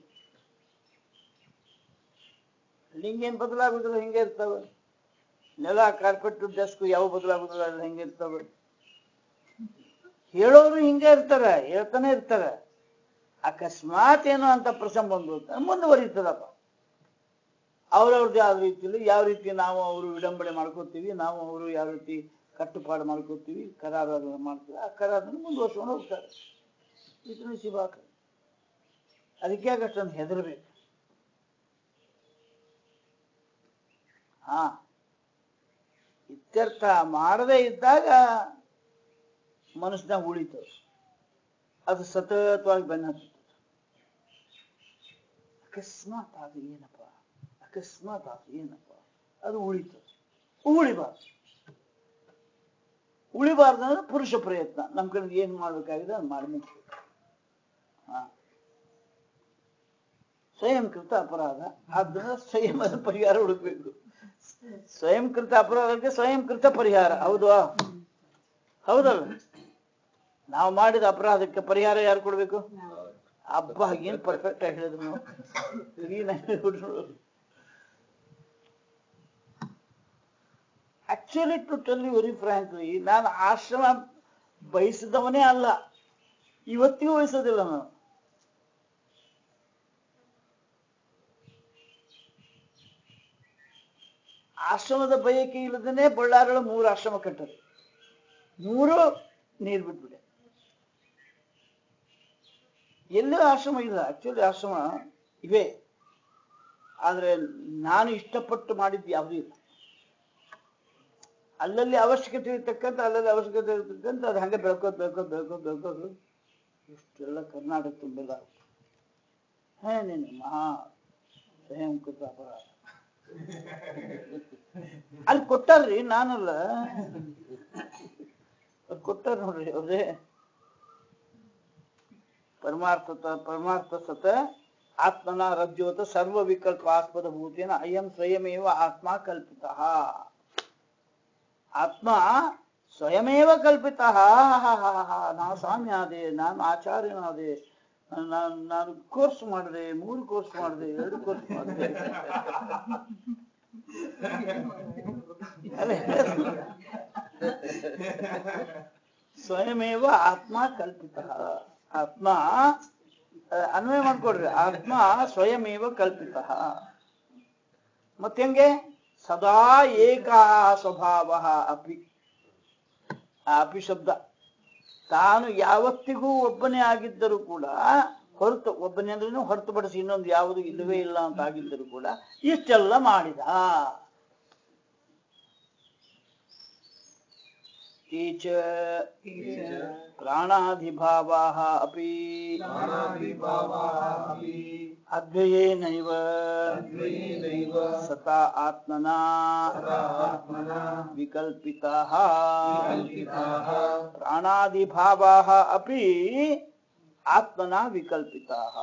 ಲಿಂಗೇನ್ ಬದಲಾಗುದಿಲ್ಲ ಹಿಂಗೆ ಇರ್ತಾವೆ ನೆಲ ಕಾರ್ಪೆಟ್ ಡೆಸ್ಕ್ ಯಾವ ಬದಲಾಗುದಿಲ್ಲ ಎಲ್ಲ ಹಿಂಗೆ ಇರ್ತಾವೆ ಹೇಳೋರು ಹಿಂಗೆ ಇರ್ತಾರ ಹೇಳ್ತಾನೆ ಇರ್ತಾರ ಅಕಸ್ಮಾತ್ ಏನೋ ಅಂತ ಪ್ರಸಂಗ ಬಂದು ಅಂತ ಮುಂದುವರಿತದಪ್ಪ ಅವ್ರವ್ರದ್ದು ಯಾವ ರೀತಿಲಿ ಯಾವ ರೀತಿ ನಾವು ಅವರು ವಿಡಂಬನೆ ಮಾಡ್ಕೋತೀವಿ ನಾವು ಅವರು ಯಾವ ರೀತಿ ಕಟ್ಟುಪಾಡು ಮಾಡ್ಕೋತೀವಿ ಕರಾರ ಮಾಡ್ತೀವಿ ಆ ಕರಾರನ್ನು ಮುಂದುವರ್ಸ್ಕೊಂಡು ಹೋಗ್ತಾರೆ ಇದನ್ನು ಶಿವಾಕ ಅದಕ್ಕೆ ಯಾಕೆ ಅಷ್ಟೊಂದು ಹೆದರ್ಬೇಕು ಹಾ ಇತ್ಯರ್ಥ ಮಾಡದೇ ಇದ್ದಾಗ ಮನಸ್ಸಿನಾಗ ಉಳಿತು ಅದು ಸತತವಾಗಿ ಬೆನ್ನ ಹತ್ತುತ್ತೆ ಅಕಸ್ಮಾತ್ ಅದು ಏನಪ್ಪ ಅಕಸ್ಮಾತ್ ಅದು ಏನಪ್ಪ ಅದು ಉಳಿತು ಉಳಿಬಾರ್ದು ಉಳಿಬಾರ್ದಂದ್ರೆ ಪುರುಷ ಪ್ರಯತ್ನ ನಮ್ ಕಡೆ ಏನ್ ಮಾಡ್ಬೇಕಾಗಿದೆ ಅದು ಮಾಡಿ ಮುಗಿಸ್ಬೇಕು ಹಾ ಸ್ವಯಂಕೃತ ಅಪರಾಧ ಆದ್ದರಿಂದ ಸಂಯಮದ ಪರಿಹಾರ ಹುಡುಕ್ಬೇಕು ಸ್ವಯಂಕೃತ ಅಪರಾಧಕ್ಕೆ ಸ್ವಯಂಕೃತ ಪರಿಹಾರ ಹೌದಾ ಹೌದಲ್ಲ ನಾವು ಮಾಡಿದ ಅಪರಾಧಕ್ಕೆ ಪರಿಹಾರ ಯಾರು ಕೊಡ್ಬೇಕು ಹಬ್ಬ ಏನ್ ಪರ್ಫೆಕ್ಟ್ ಆಗಿ ಹೇಳಿದ್ರು ನೀವು Clean ಆಗಿ ಹೇಳ್ಬಿಟ್ರು. Actually to tell you very frankly ನಾನು ಆಶ್ರಮ ಬಯಸಿದವನೇ ಅಲ್ಲ ಇವತ್ತಿಗೂ ಬಯಸೋದಿಲ್ಲ ನಾನು ಆಶ್ರಮದ ಬಯಕೆ ಇಲ್ಲದೇನೆ ಬಳ್ಳಾರಳ ಮೂರು ಆಶ್ರಮ ಕಟ್ಟರು ಮೂರು ನೀರು ಬಿಟ್ಬಿಟ್ಟೆ ಎಲ್ಲೂ ಆಶ್ರಮ ಇಲ್ಲ ಆಕ್ಚುಲಿ ಆಶ್ರಮ ಇವೆ ಆದ್ರೆ ನಾನು ಇಷ್ಟಪಟ್ಟು ಮಾಡಿದ್ದು ಯಾವುದೂ ಇಲ್ಲ ಅಲ್ಲಲ್ಲಿ ಅವಶ್ಯಕತೆ ಇರ್ತಕ್ಕಂಥ ಅಲ್ಲಲ್ಲಿ ಅವಶ್ಯಕತೆ ಇರ್ತಕ್ಕಂಥ ಅದು ಹಂಗೆ ಬೆಳ್ಕೋದು ಬೆಳ್ಕೋದು ಬೆಳ್ಕೋದು ಬೆಳ್ಕೋದು ಇಷ್ಟೆಲ್ಲ ಕರ್ನಾಟಕ ತುಂಬಿಲ್ಲ ಹೇ ನೀನು ಮಹಾ ಸ್ವಯಂಕೃತ ಅಪರಾಧ ಅಲ್ಲಿ ಕೊಟ್ಟಾರ್ರಿ ನಾನಲ್ಲ ಅವ್ರು ಕೊಟ್ಟಾರ ನೋಡ್ರಿ ಅವ್ರೇ ಪರಮಾರ್ಥತ ಪರಮಾರ್ಥ ಸತ ಆತ್ಮನ ರಜ್ಯೋತ ಸರ್ವ ವಿಕಲ್ಪ ಆಸ್ಪದ ಭೂತೇನ ಅಯಂ ಸ್ವಯಮೇವ ಆತ್ಮ ಕಲ್ಪಿತ ಆತ್ಮ ಸ್ವಯಮೇವ ಕಲ್ಪಿತ ನಾನು ಸ್ವಾಮಿ ಆದೆ ನಾನು ಆಚಾರ್ಯನಾದೆ ನಾನು ನಾನು ಕೋರ್ಸ್ ಮಾಡಿದೆ ಮೂರು ಕೋರ್ಸ್ ಮಾಡಿದೆ ಎರಡು ಕೋರ್ಸ್ ಮಾಡಿದೆ ಅದೇ ಸ್ವಯಮೇವ ಆತ್ಮ ಕಲ್ಪಿತ ಆತ್ಮ ಆ, ಅನ್ವಯ ಮಾಡ್ಕೊಡ್ರಿ ಆತ್ಮ ಸ್ವಯಮೇವ ಕಲ್ಪಿತ ಮತ್ತೆಂಗೆ ಸದಾ ಏಕ ಸ್ವಭಾವ ಅಪಿ ಆ ಅಪಿ ಶಬ್ದ ತಾನು ಯಾವತ್ತಿಗೂ ಒಬ್ಬನೇ ಆಗಿದ್ದರೂ ಕೂಡ ಹೊರತು ಒಬ್ಬನೇ ಅಂದ್ರೂ ಹೊರತುಪಡಿಸಿ ಇನ್ನೊಂದು ಯಾವುದು ಇಲ್ಲವೇ ಇಲ್ಲ ಅಂತ ಆಗಿದ್ದರೂ ಕೂಡ ಇಷ್ಟೆಲ್ಲ ಮಾಡಿದ ಈ ಚ ಪ್ರಾಣಾಧಿಭಾವಾः अपि ಪ್ರಾಣಾದಿಭಾವಾः अपि ಅದ್ವಯೇನೈವ ಅದ್ವಯೇನೈವ ಸತಾ ಆತ್ಮನಾ ಸದಾ ಆತ್ಮನಾ ವಿಕಲ್ಪಿತಾः ವಿಕಲ್ಪಿತಾः ಪ್ರಾಣಾದಿಭಾವಾः अपि ಆತ್ಮನಾ ವಿಕಲ್ಪಿತಾः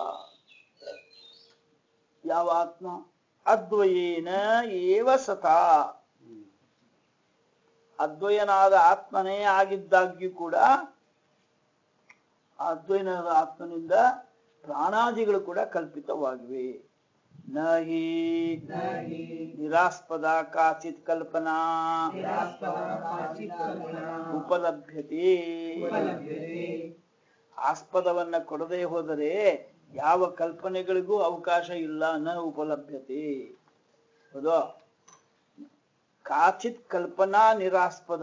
ಯಾವ ಆತ್ಮ ಅದ್ವಯೇನ ಏವ ಸತಾ ಅದ್ವಯನಾದ ಆತ್ಮನೇ ಆಗಿದ್ದಾಗ್ಯೂ ಕೂಡ ಅದ್ವಯನಾದ ಆತ್ಮನಿಂದ ಪ್ರಾಣಾದಿಗಳು ಕೂಡ ಕಲ್ಪಿತವಾಗಿವೆ ನಹಿ ನಹಿ ನಿರಾಸ್ಪದ ಕಾಚಿತ್ ಕಲ್ಪನಾ ನಿರಾಸ್ಪದ ಕಾಚಿತ್ ಕಲ್ಪನಾ ಉಪಲಭ್ಯತೆ ಉಪಲಭ್ಯತೆ ಆಸ್ಪದವನ್ನ ಕೊಡದೆ ಹೋದರೆ ಯಾವ ಕಲ್ಪನೆಗಳಿಗೂ ಅವಕಾಶ ಇಲ್ಲ ನ ಉಪಲಭ್ಯತೆ ಹೌದು ಕಾಚಿತ್ ಕಲ್ಪನಾ ನಿರಾಸ್ಪದ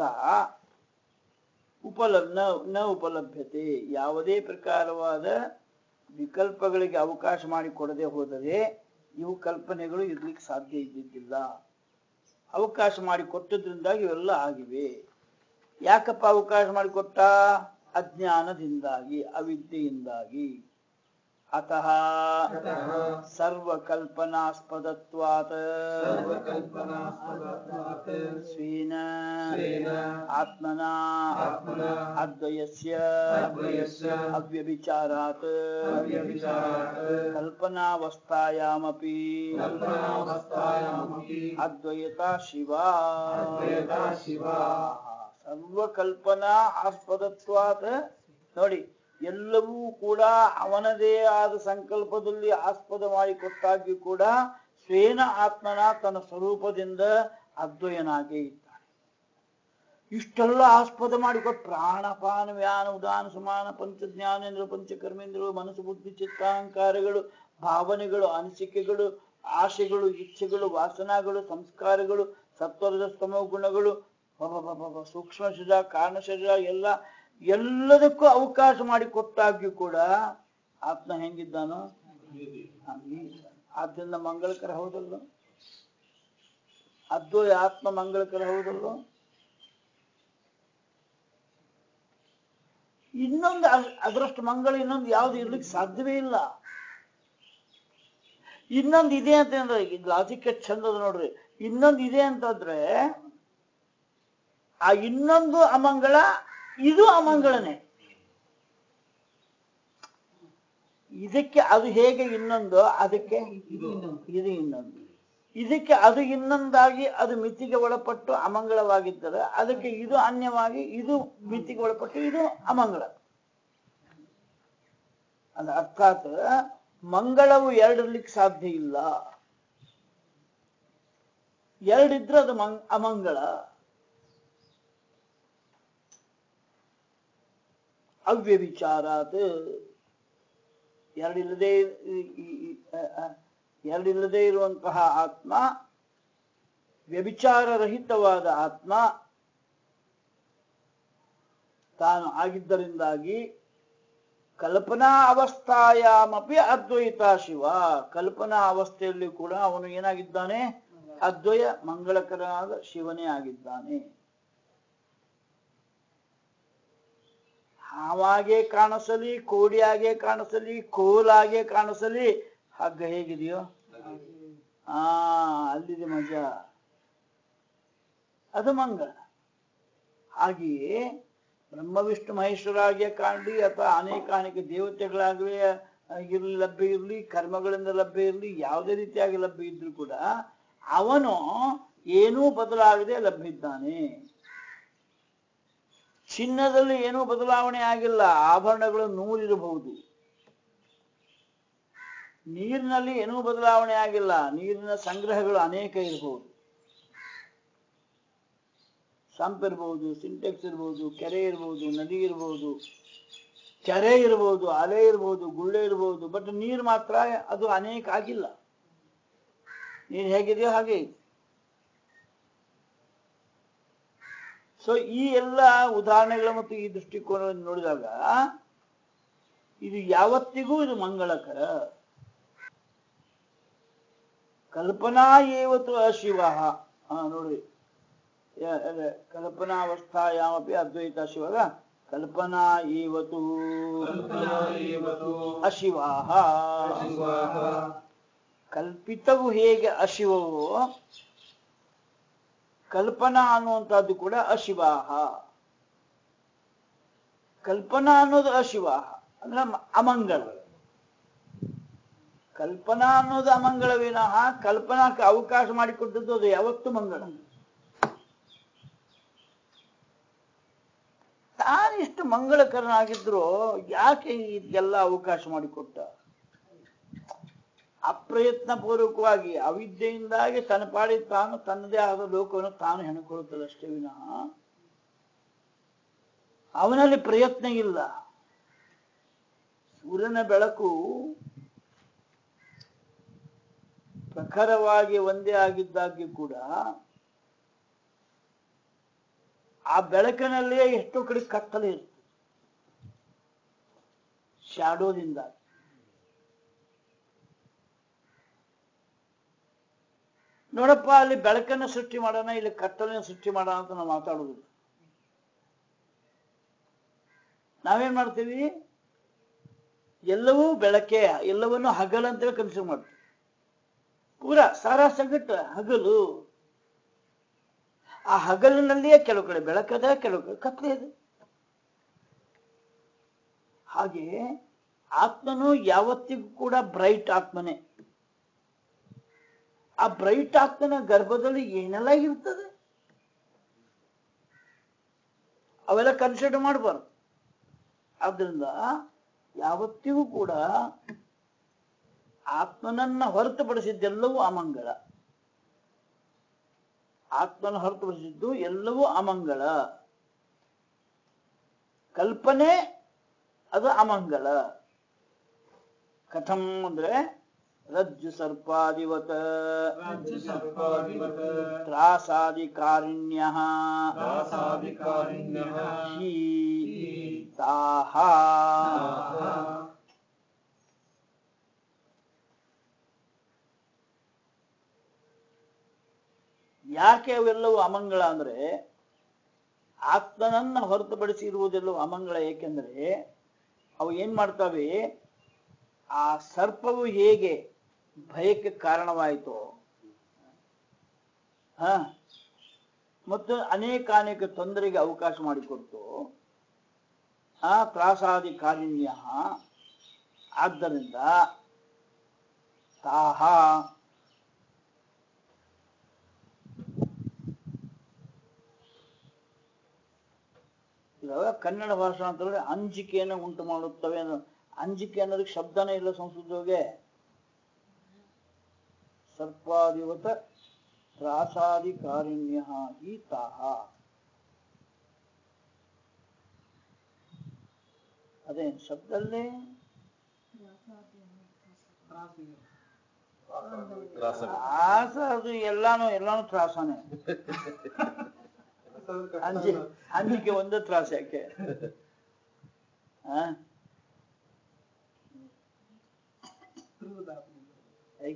ಉಪಲಬ್ ನ ನ ಉಪಲಭ್ಯತೆ ಯಾವುದೇ ಪ್ರಕಾರವಾದ ವಿಕಲ್ಪಗಳಿಗೆ ಅವಕಾಶ ಮಾಡಿ ಕೊಡದೆ ಹೋದರೆ ಇವು ಕಲ್ಪನೆಗಳು ಇರ್ಲಿಕ್ಕೆ ಸಾಧ್ಯ ಇದ್ದಿದ್ದಿಲ್ಲ ಅವಕಾಶ ಮಾಡಿ ಕೊಟ್ಟದ್ರಿಂದಾಗಿ ಇವೆಲ್ಲ ಆಗಿವೆ ಯಾಕಪ್ಪ ಅವಕಾಶ ಮಾಡಿಕೊಟ್ಟ ಅಜ್ಞಾನದಿಂದಾಗಿ ಅವಿದ್ಯೆಯಿಂದಾಗಿ ಅತಃ ಅತಃ ಸರ್ವಕಲ್ಪನಾಸ್ಪದತ್ವಾತ್ ಸರ್ವಕಲ್ಪನಾಸ್ಪದತ್ವಾತ್ ಸ್ವೇನ ಸ್ವೇನ ಆತ್ಮನ ಆತ್ಮನ ಅದ್ವಯಸ್ಯ ಅದ್ವಯಸ್ಯ ಅವ್ಯಭಿಚಾರಾತ್ ಅವ್ಯಭಿಚಾರಾತ್ ಕಲ್ಪನಾವಸ್ಥಾಯಾಮಪಿ ಕಲ್ಪನಾವಸ್ಥಾಯಾಮಪಿ ಅದ್ವಯತಾ ಶಿವ ಅದ್ವಯತಾ ಶಿವ. ಸರ್ವಕಲ್ಪನಾ ಆಸ್ಪದತ್ವಾತ್ ನೋಡಿ ಎಲ್ಲವೂ ಕೂಡ ಅವನದೇ ಆದ ಸಂಕಲ್ಪದಲ್ಲಿ ಆಸ್ಪದ ಮಾಡಿಕೊಟ್ಟಾಗ್ಯೂ ಕೂಡ ಸ್ವೇನ ಆತ್ಮನ ತನ್ನ ಸ್ವರೂಪದಿಂದ ಅದ್ವಯನಾಗೇ ಇದ್ದಾನೆ ಇಷ್ಟೆಲ್ಲ ಆಸ್ಪದ ಮಾಡಿಕೊಟ್ಟು ಪ್ರಾಣಪಾನ ವ್ಯಾನ ಉದಾನ ಸಮಾನ ಪಂಚ ಜ್ಞಾನೇಂದ್ರ ಪಂಚಕರ್ಮೇಂದ್ರಗಳು ಮನಸ್ಸು ಬುದ್ಧಿ ಚಿತ್ತಾಂಕಾರಗಳು ಭಾವನೆಗಳು ಅನಿಸಿಕೆಗಳು ಆಶೆಗಳು ಇಚ್ಛೆಗಳು ವಾಸನಾಗಳು ಸಂಸ್ಕಾರಗಳು ಸತ್ವರದ ಸ್ತಮ ಗುಣಗಳು ಅಬ್ಬಬ್ಬಬ್ಬಬ್ಬ, ಸೂಕ್ಷ್ಮ ಶರೀರ ಕಾರಣ ಶರೀರ ಎಲ್ಲ ಎಲ್ಲದಕ್ಕೂ ಅವಕಾಶ ಮಾಡಿ ಕೊಟ್ಟಾಗ್ಯೂ ಕೂಡ ಆತ್ಮ ಹೆಂಗಿದ್ದಾನೋ ಹಂಗೆ ಇದ್ದಾನೆ. ಆದ್ದರಿಂದ ಮಂಗಳಕರ ಹೌದಲ್ಲ ಅದ್ವಯ ಆತ್ಮ ಮಂಗಳಕರ ಹೌದಲ್ಲ ಇನ್ನೊಂದು ಅ- ಅದರಷ್ಟು ಮಂಗಳ ಇನ್ನೊಂದು ಯಾವ್ದು ಇರ್ಲಿಕ್ಕೆ ಸಾಧ್ಯವೇ ಇಲ್ಲ ಇನ್ನೊಂದು ಇದೆ ಅಂತ ಲಾಜಿಕ್ ಚಂದದ ನೋಡ್ರಿ ಇನ್ನೊಂದು ಇದೆ ಅಂತಂದ್ರೆ ಆ ಇನ್ನೊಂದು ಅಮಂಗಳ ಇದು ಅಮಂಗಳನೇ ಇದಕ್ಕೆ ಅದು ಹೇಗೆ ಇನ್ನೊಂದು ಅದಕ್ಕೆ ಇದು ಇದು ಇನ್ನೊಂದು ಇದಕ್ಕೆ ಅದು ಇನ್ನೊಂದಾಗಿ ಅದು ಮಿತಿಗೆ ಒಳಪಟ್ಟು ಅಮಂಗಳವಾಗಿದ್ದರೆ ಅದಕ್ಕೆ ಇದು ಅನ್ಯವಾಗಿ ಇದು ಮಿತಿಗೆ ಒಳಪಟ್ಟು ಇದು ಅಮಂಗಳ ಅದು ಅರ್ಥಾತ್ ಮಂಗಳವು ಎರಡಿರ್ಲಿಕ್ಕೆ ಸಾಧ್ಯ ಇಲ್ಲ ಎರಡಿದ್ರೆ ಅದು ಮಂಗ್ ಅಮಂಗಳ ಅವ್ಯವಿಚಾರಾತ್ ಎರಡಿಲ್ಲದೆ ಈ- ಈ- ಈ- ಅ- ಅ- ಎರಡಿಲ್ಲದೆ ಇರುವಂತಹ ಆತ್ಮ ವ್ಯಭಿಚಾರರಹಿತವಾದ ಆತ್ಮ ತಾನು ಆಗಿದ್ದರಿಂದಾಗಿ ಕಲ್ಪನಾ ಅವಸ್ಥಾಯಾಮಪಿ ಅದ್ವೈತ ಶಿವ ಕಲ್ಪನಾ ಅವಸ್ಥೆಯಲ್ಲಿ ಕೂಡ ಅವನು ಏನಾಗಿದ್ದಾನೆ ಅದ್ವಯ ಮಂಗಳಕರನಾದ ಶಿವನೇ ಆಗಿದ್ದಾನೆ ಹಾವಾಗೆ ಕಾಣಿಸಲಿ ಕೋಡಿಯಾಗೆ ಕಾಣಿಸಲಿ ಕೋಲಾಗೆ ಕಾಣಿಸಲಿ ಹಗ್ಗ ಹೇಗಿದೆಯೋ ಆ ಅಲ್ಲಿದೆ ಮಜಾ ಅದು ಮಂಗಳ ಹಾಗೆಯೇ ಬ್ರಹ್ಮ ವಿಷ್ಣು ಮಹೇಶ್ವರಾಗಿಯೇ ಕಾಣಲಿ ಅಥವಾ ಅನೇಕ ಅನೇಕ ದೇವತೆಗಳಾಗಲಿ ಇರಲಿ ಲಭ್ಯ ಇರಲಿ ಕರ್ಮಗಳಿಂದ ಲಭ್ಯ ಇರಲಿ ಯಾವುದೇ ರೀತಿಯಾಗಿ ಲಭ್ಯ ಇದ್ರೂ ಕೂಡ ಅವನು ಏನೂ ಬದಲಾಗದೆ ಲಭ್ಯ ಇದ್ದಾನೆ ಚಿನ್ನದಲ್ಲಿ ಏನೂ ಬದಲಾವಣೆ ಆಗಿಲ್ಲ ಆಭರಣಗಳು ನೂರಿರಬಹುದು ನೀರಿನಲ್ಲಿ ಏನೂ ಬದಲಾವಣೆ ಆಗಿಲ್ಲ ನೀರಿನ ಸಂಗ್ರಹಗಳು ಅನೇಕ ಇರಬಹುದು ಸಂಪ್ ಇರ್ಬೋದು ಸಿಂಟೆಕ್ಸ್ ಇರ್ಬೋದು ಕೆರೆ ಇರ್ಬೋದು ನದಿ ಇರ್ಬೋದು ಕೆರೆ ಇರ್ಬೋದು ಅಲೆ ಇರ್ಬೋದು ಗುಳ್ಳೆ ಇರ್ಬೋದು ಬಟ್ ನೀರು ಮಾತ್ರ ಅದು ಅನೇಕ ಆಗಿಲ್ಲ ನೀರು ಹೇಗಿದೆಯೋ ಹಾಗೆ ಇದೆ ಸೊ ಈ ಎಲ್ಲ ಉದಾಹರಣೆಗಳು ಮತ್ತು ಈ ದೃಷ್ಟಿಕೋನವನ್ನು ನೋಡಿದಾಗ ಇದು ಯಾವತ್ತಿಗೂ ಇದು ಮಂಗಳಕರ ಕಲ್ಪನಾ ಏವತು ಅಶಿವ ಹಾ ನೋಡಿ ಯ- ಅದೇ ಕಲ್ಪನಾವಸ್ಥಾಯಾಮಪಿ ಅದ್ವೈತ ಶಿವಗ ಕಲ್ಪನಾ ಏವತು ಕಲ್ಪನಾ ಏವತು ಅಶಿವಾಹ ಶಿವಾಹ ಕಲ್ಪಿತವು ಹೇಗೆ ಅಶಿವವೋ ಕಲ್ಪನಾ ಅನ್ನುವಂಥದ್ದು ಕೂಡ ಅಶಿವಾಹ ಕಲ್ಪನಾ ಅನ್ನೋದು ಅಶಿವಾಹ ಅಂದ್ರೆ ಮ- ಅಮಂಗಳ ಕಲ್ಪನಾ ಅನ್ನೋದು ಅಮಂಗಳ ವಿನಃ ಕಲ್ಪನಾಕ್ಕೆ ಅವಕಾಶ ಮಾಡಿಕೊಟ್ಟದ್ದು ಅದು ಯಾವತ್ತೂ ಮಂಗಳ ತಾನಿಷ್ಟು ಮಂಗಳಕರನಾಗಿದ್ರು ಯಾಕೆ ಇದೆಲ್ಲ ಅವಕಾಶ ಮಾಡಿಕೊಟ್ಟ ಅಪ್ರಯತ್ನ ಪೂರ್ವಕವಾಗಿ ಅವಿದ್ಯೆಯಿಂದಾಗಿ ತನ್ನ ಪಾಡಿ ತಾನು ತನ್ನದೇ ಆದ ಲೋಕವನ್ನು ತಾನು ಹೆಣಕೊಳ್ಳುತ್ತದಷ್ಟೇ ವಿನಃ ಅವನಲ್ಲಿ ಪ್ರಯತ್ನ ಇಲ್ಲ ಸೂರ್ಯನ ಬೆಳಕು ಪ್ರಖರವಾಗಿ ಒಂದೇ ಆಗಿದ್ದಾಗ್ಯೂ ಕೂಡ ಆ ಬೆಳಕಿನಲ್ಲಿಯೇ ಎಷ್ಟೋ ಕಡೆ ಕತ್ತಲೆ ಇರ್ತದೆ ಶಾಡೋದಿಂದ ನೋಡಪ್ಪ ಅಲ್ಲಿ ಬೆಳಕನ್ನು ಸೃಷ್ಟಿ ಮಾಡೋಣ ಇಲ್ಲಿ ಕತ್ತಲನ್ನು ಸೃಷ್ಟಿ ಮಾಡೋಣ ಅಂತ ನಾವು ಮಾತಾಡುವುದಿಲ್ಲ ನಾವೇನ್ ಮಾಡ್ತೀವಿ ಎಲ್ಲವೂ ಬೆಳಕೆ ಎಲ್ಲವನ್ನೂ ಹಗಲಂತೇಳಿ ಕನ್ಸ್ಯೂಮ್ ಮಾಡ್ತೀವಿ ಪೂರ ಸಾರಾ ಸಗಟ ಹಗಲು ಆ ಹಗಲಿನಲ್ಲಿಯೇ ಕೆಲವು ಕಡೆ ಬೆಳಕದ ಕೆಲವು ಕಡೆ ಕತ್ತಲೆ ಇದೆ ಹಾಗೆ ಆತ್ಮನು ಯಾವತ್ತಿಗೂ ಕೂಡ ಬ್ರೈಟ್ ಆತ್ಮನೇ ಆ ಬ್ರೈಟ್ ಆತ್ಮನ ಗರ್ಭದಲ್ಲಿ ಏನೆಲ್ಲ ಇರ್ತದೆ ಅವೆಲ್ಲ ಕನ್ಸಿಡರ್ ಮಾಡಬಾರ್ದು ಆದ್ರಿಂದ ಯಾವತ್ತಿಗೂ ಕೂಡ ಆತ್ಮನನ್ನ ಹೊರತುಪಡಿಸಿದ್ದೆಲ್ಲವೂ ಅಮಂಗಳ ಆತ್ಮನ ಹೊರತುಪಡಿಸಿದ್ದು ಎಲ್ಲವೂ ಅಮಂಗಳ ಕಲ್ಪನೆ ಅದು ಅಮಂಗಳ ಕಥಂ ಅಂದ್ರೆ ರಜ್ಜು ಸರ್ಪಾದಿವತ ರಾಜ್ಯ ಸರ್ಪಾಧಿಪತ ತ್ರಾಸಾದಿಕಾರಿಣ್ಯ ದಾಸಾಧಿಕಾರಿಣ್ಯಃ ಹಿ ಹಿ ತಾಹ ತಾಹ ಯಾಕೆ ಅವೆಲ್ಲವೂ ಅಮಂಗಳ ಅಂದ್ರೆ ಆತ್ಮನನ್ನ ಹೊರತುಪಡಿಸಿ ಇರುವುದೆಲ್ಲವೂ ಅಮಂಗಳ ಏಕೆಂದ್ರೆ ಅವು ಏನ್ ಮಾಡ್ತವೆ ಆ ಸರ್ಪವು ಹೇಗೆ ಭಯಕ್ಕೆ ಕಾರಣವಾಯಿತು ಹ ಮತ್ತು ಅನೇಕ ಅನೇಕ ತೊಂದರೆಗೆ ಅವಕಾಶ ಮಾಡಿಕೊಡ್ತು ಆ ತ್ರಾಸಾದಿ ಕಾಲಿನ್ಯ ಆದ್ದರಿಂದ ತಾಹ ಇವಾಗ ಕನ್ನಡ ಭಾಷಾಂತರದಲ್ಲಿ ಅಂಜಿಕೆಯನ್ನು ಉಂಟು ಮಾಡುತ್ತವೆ ಅನ್ನೋ ಅಂಜಿಕೆ ಅನ್ನೋದಕ್ಕೆ ಶಬ್ದನೇ ಇಲ್ಲ ಸಂಸ್ಕೃತದೊಳಗೆ ಸರ್ಪಾದಿವತ ತ್ರಾಸಾದಿ ಕಾರುಣ್ಯ ಈ ತಾಹ ಅದೇ ಶಬ್ದಲ್ಲೇ ತ್ರಾಸ ಅದು ಎಲ್ಲಾನು ಎಲ್ಲಾನು ತ್ರಾಸನೇ ಅಂಜಿ ಅಂಜಿಕೆ ಒಂದೇ ತ್ರಾಸ ಯಾಕೆ ಆ? ಐ.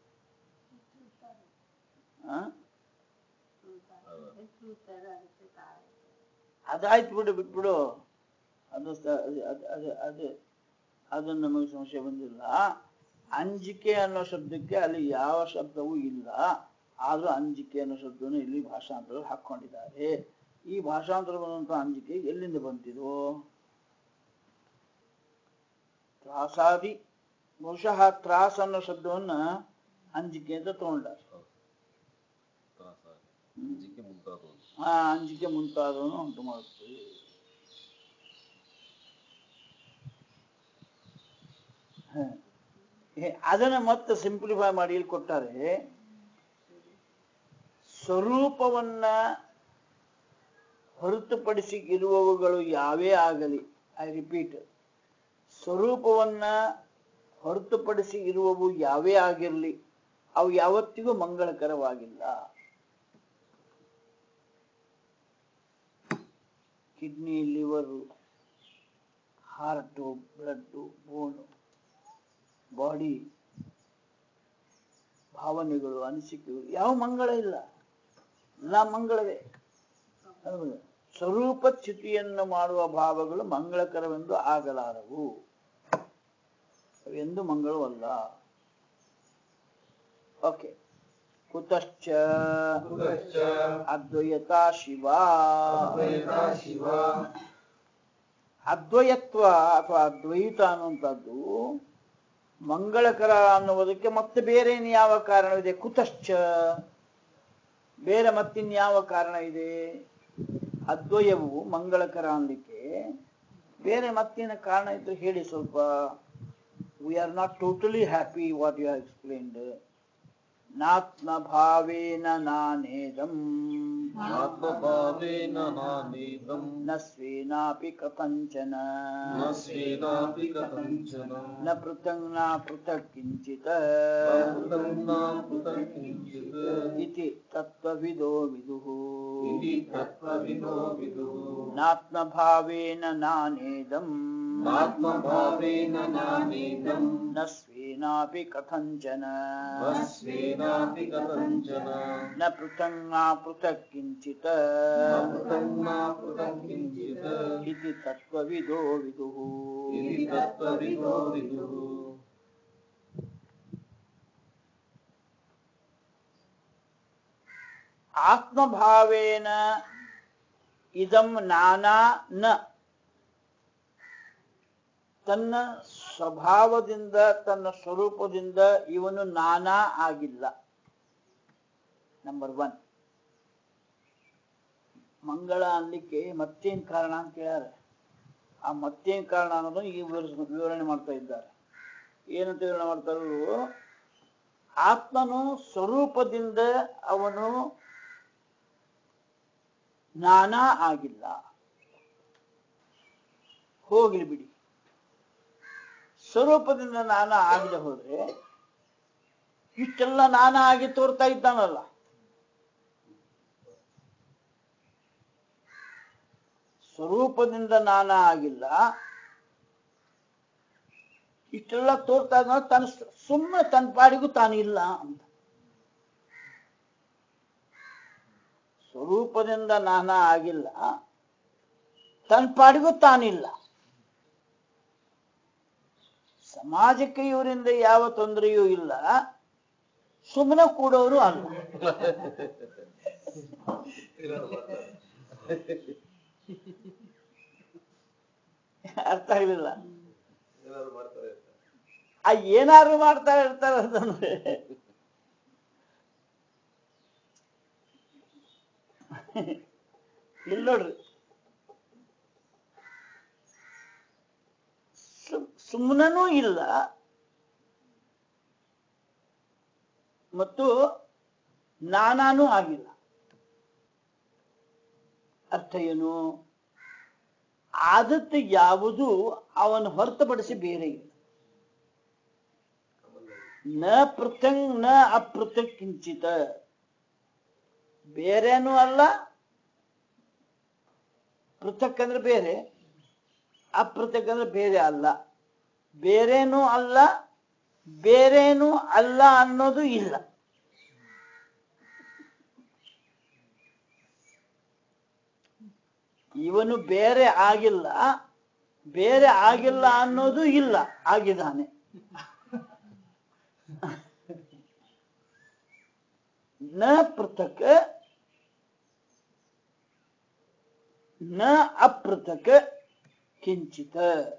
ಆ? ಅದಾಯ್ತು ಬಿಡು ಬಿಟ್ಬಿಡು ಅದು ಸ- ಅದು- ಅದು- ಅದು ಅದು ಅದು ನಮಗೆ ಸಂಶಯ ಬಂದಿಲ್ಲ ಅಂಜಿಕೆ ಅನ್ನೋ ಶಬ್ದಕ್ಕೆ ಅಲ್ಲಿ ಯಾವ ಶಬ್ದವೂ ಇಲ್ಲ ಆದ್ರೂ ಅಂಜಿಕೆ ಅನ್ನೋ ಶಬ್ದವನ್ನು ಇಲ್ಲಿ ಭಾಷಾಂತರ ಹಾಕೊಂಡಿದ್ದಾರೆ ಈ ಭಾಷಾಂತರ ಬಂದಂತ ಅಂಜಿಕೆ ಎಲ್ಲಿಂದ ಬಂತಿದು ತ್ರಾಸಾದಿ ಬಹುಶಃ ತ್ರಾಸ್ ಅನ್ನೋ ಶಬ್ದವನ್ನ ಅಂಜಿಕೆ ಅಂತ ತಗೊಂಡಾರೆ ಅಂಜಿಕೆ ಮುಂತಾದವು ಆ ಅಂಜಿಕೆ ಮುಂತಾದವನ್ನು ಉಂಟು ಮಾಡುತ್ತದೆ ಹ. ಏ, ಅದನ್ನ ಮತ್ತೆ ಸಿಂಪ್ಲಿಫೈ ಮಾಡಿ ಇಲ್ಲಿ ಕೊಟ್ಟಾರೆ ಸ್ವರೂಪವನ್ನ ಹೊರತುಪಡಿಸಿ ಇರುವವುಗಳು ಯಾವೇ ಆಗಲಿ ಐ ರಿಪೀಟ್ ಸ್ವರೂಪವನ್ನ ಹೊರತುಪಡಿಸಿ ಇರುವವು ಯಾವೇ ಆಗಿರಲಿ ಅವು ಯಾವತ್ತಿಗೂ ಮಂಗಳಕರವಾಗಿಲ್ಲ kidney liver heart blood bone body ಭಾವನೆಗಳು ಅನಿಸಿಕೆಗಳು ಯಾವ ಮಂಗಳ ಇಲ್ಲ ಎಲ್ಲ ಮಂಗಳವೇ ಹೌದು. ಸ್ವರೂಪ ಚ್ಯುತಿಯನ್ನು ಮಾಡುವ ಭಾವಗಳು ಮಂಗಳಕರವೆಂದು ಆಗಲಾರವು ಎಂದು ಮಂಗಳವಲ್ಲ ಓಕೆ ಕುತಶ್ಚ ಕುತಶ್ಚ ಅದ್ವಯತಾ ಶಿವ ಅದ್ವೈತ ಶಿವ ಅದ್ವಯತ್ವ ಅಥವಾ ಅದ್ವೈತ ಅನ್ನುವಂಥದ್ದು ಮಂಗಳಕರ ಅನ್ನುವುದಕ್ಕೆ ಮತ್ತೆ ಬೇರೆ ಇನ್ ಯಾವ ಕಾರಣವಿದೆ ಕುತಶ್ಚ ಬೇರೆ ಮತ್ತಿನ್ಯಾವ ಕಾರಣ ಇದೆ ಅದ್ವಯವು ಮಂಗಳಕರ ಅನ್ಲಿಕ್ಕೆ ಬೇರೆ ಮತ್ತೇನ ಕಾರಣ ಇದ್ರೆ ಹೇಳಿ ಸ್ವಲ್ಪ we are not totally happy what you explained ನಾತ್ಮ ಭಾವೇನ ನಾನೇದಂ ಆತ್ಮಭಾವೇನ ನಾನೇದಂ ನ ಸ್ವೇನಾಪಿ ಕಥಂಚನ ನ ಸ್ವೇನಾಪಿ ಕಥಂಚನ ನ ಪೃಥಂಗ್ ನ ಪೃಥಕ್ ಕಿಂಚಿತ್ ಪೃಥಕ್ ನ ಪೃಥಕ್ ಕಿಂಚಿತ್ ಇತಿ ತತ್ವವಿದೋ ವಿದುಃ ಇತಿ ತತ್ವವಿದೋ ವಿದುಃ ನಾತ್ಮಭಾವೇನ ನಾನೇದಂ ಆತ್ಮಭಾವೇನ ನಾನೇದಂ ನ ಸ್ವೇನಾಪಿ ಕಥಂಚನ ನ ಸ್ವೇನಾಪಿ ಕಥಂಚನ ನ ಪೃಥಂಗ್ ನ ಪೃಥಕ್ ಕಿಂಚಿತ್ ನ ಪೃಥಕ್ ನ ಪೃಥಕ್ ಕಿಂಚಿತ್ ಇತಿ ತತ್ವವಿದೋ ವಿದುಃ ಇತಿ ತತ್ವವಿದೋ ವಿದುಃ ಆತ್ಮಭಾವೇನ ಇದಂ ನಾನಾ ನ ತನ್ನ ಸ್ವಭಾವದಿಂದ ತನ್ನ ಸ್ವರೂಪದಿಂದ ಇವನು ನಾನಾ ಆಗಿಲ್ಲ ನಂಬರ್ ಒನ್ ಮಂಗಳ ಅನ್ಲಿಕ್ಕೆ ಮತ್ತೇನ್ ಕಾರಣ ಅಂತ ಹೇಳ್ಯಾರ ಆ ಮತ್ತೇನ್ ಕಾರಣ ಅನ್ನೋದನ್ನು ಈ ವಿವರಿಸ್- ವಿವರಣೆ ಮಾಡ್ತಾ ಇದ್ದಾರೆ ಏನಂತ ವಿವರಣೆ ಮಾಡ್ತಾರೆ ಇವ್ರು? ಆತ್ಮನು ಸ್ವರೂಪದಿಂದ ಅವನು ನಾನಾ ಆಗಿಲ್ಲ ಹೋಗ್ಲಿ ಬಿಡಿ ಸ್ವರೂಪದಿಂದ ನಾನಾ ಆಗದೆ ಹೋದ್ರೆ ಇಷ್ಟೆಲ್ಲ ನಾನಾ ಆಗಿ ತೋರ್ತಾ ಇದ್ದಾನಲ್ಲ ಸ್ವರೂಪದಿಂದ ನಾನಾ ಆಗಿಲ್ಲ ಇಷ್ಟೆಲ್ಲ ತೋರ್ತಾ ಇದ್ದ ತನ್ನ ಸುಮ್ಮನೆ ತನ್ನ ಪಾಡಿಗೂ ತಾನಿಲ್ಲ ಅಂತ ಸ್ವರೂಪದಿಂದ ನಾನಾ ಆಗಿಲ್ಲ ತನ್ನ ಪಾಡಿಗೂ ತಾನಿಲ್ಲ ಸಮಾಜಕ್ಕೆ ಇವರಿಂದ ಯಾವ ತೊಂದರೆಯೂ ಇಲ್ಲ ಸುಮ್ಮನೆ ಕೂಡೋರು ಅಲ್ಲ ಏನಾದ್ರು ಮಾಡ್ತಾರೆ ಅರ್ಥ ಆಗಲಿಲ್ಲ ಏನಾದ್ರು ಮಾಡ್ತಾರೆ ಅಂತ ಆ ಏನಾದ್ರು ಮಾಡ್ತಾ ಇರ್ತಾರೆ ಅಂತಂದ್ರೆ ಇಲ್ಲಿ ನೋಡ್ರಿ ಸುಮ್ಮನೂ ಇಲ್ಲ ಮತ್ತು ನಾನಾನೂ ಆಗಿಲ್ಲ ಅರ್ಥ ಏನು ಆದದ್ದು ಯಾವುದು ಅವನು ಹೊರತುಪಡಿಸಿ ಬೇರೆ ಇಲ್ಲ ನ ಪೃಥಂಗ್ ನ ಅಪೃಥಕ್ ಕಿಂಚಿತ ಬೇರೇನೂ ಅಲ್ಲ ಪೃಥಕ್ ಅಂದ್ರೆ ಬೇರೆ ಅಪೃಥಕ್ ಅಂದ್ರೆ ಬೇರೆ ಅಲ್ಲ ಬೇರೇನೂ ಅಲ್ಲ ಬೇರೇನೂ ಅಲ್ಲ ಅನ್ನೋದು ಇಲ್ಲ ಇವನು ಬೇರೆ ಆಗಿಲ್ಲ ಬೇರೆ ಆಗಿಲ್ಲ ಅನ್ನೋದು ಇಲ್ಲ ಆಗಿದ್ದಾನೆ ನ ಪೃಥಕ್ ನ ಅಪೃಥಕ್ ಕಿಂಚಿತ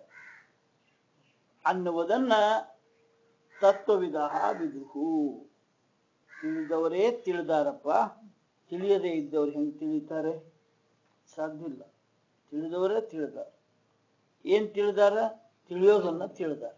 ಅನ್ನುವುದನ್ನ ತತ್ವವಿದ ವಿದುಹು ತಿಳಿದವರೇ ತಿಳಿದಾರಪ್ಪ ತಿಳಿಯದೇ ಇದ್ದವ್ರು ಹೆಂಗ್ ತಿಳಿತಾರೆ ಸಾಧ್ಯ ಇಲ್ಲ ತಿಳಿದವರೇ ತಿಳಿದಾರ ಏನ್ ತಿಳಿದಾರ ತಿಳಿಯೋದನ್ನ ತಿಳಿದಾರ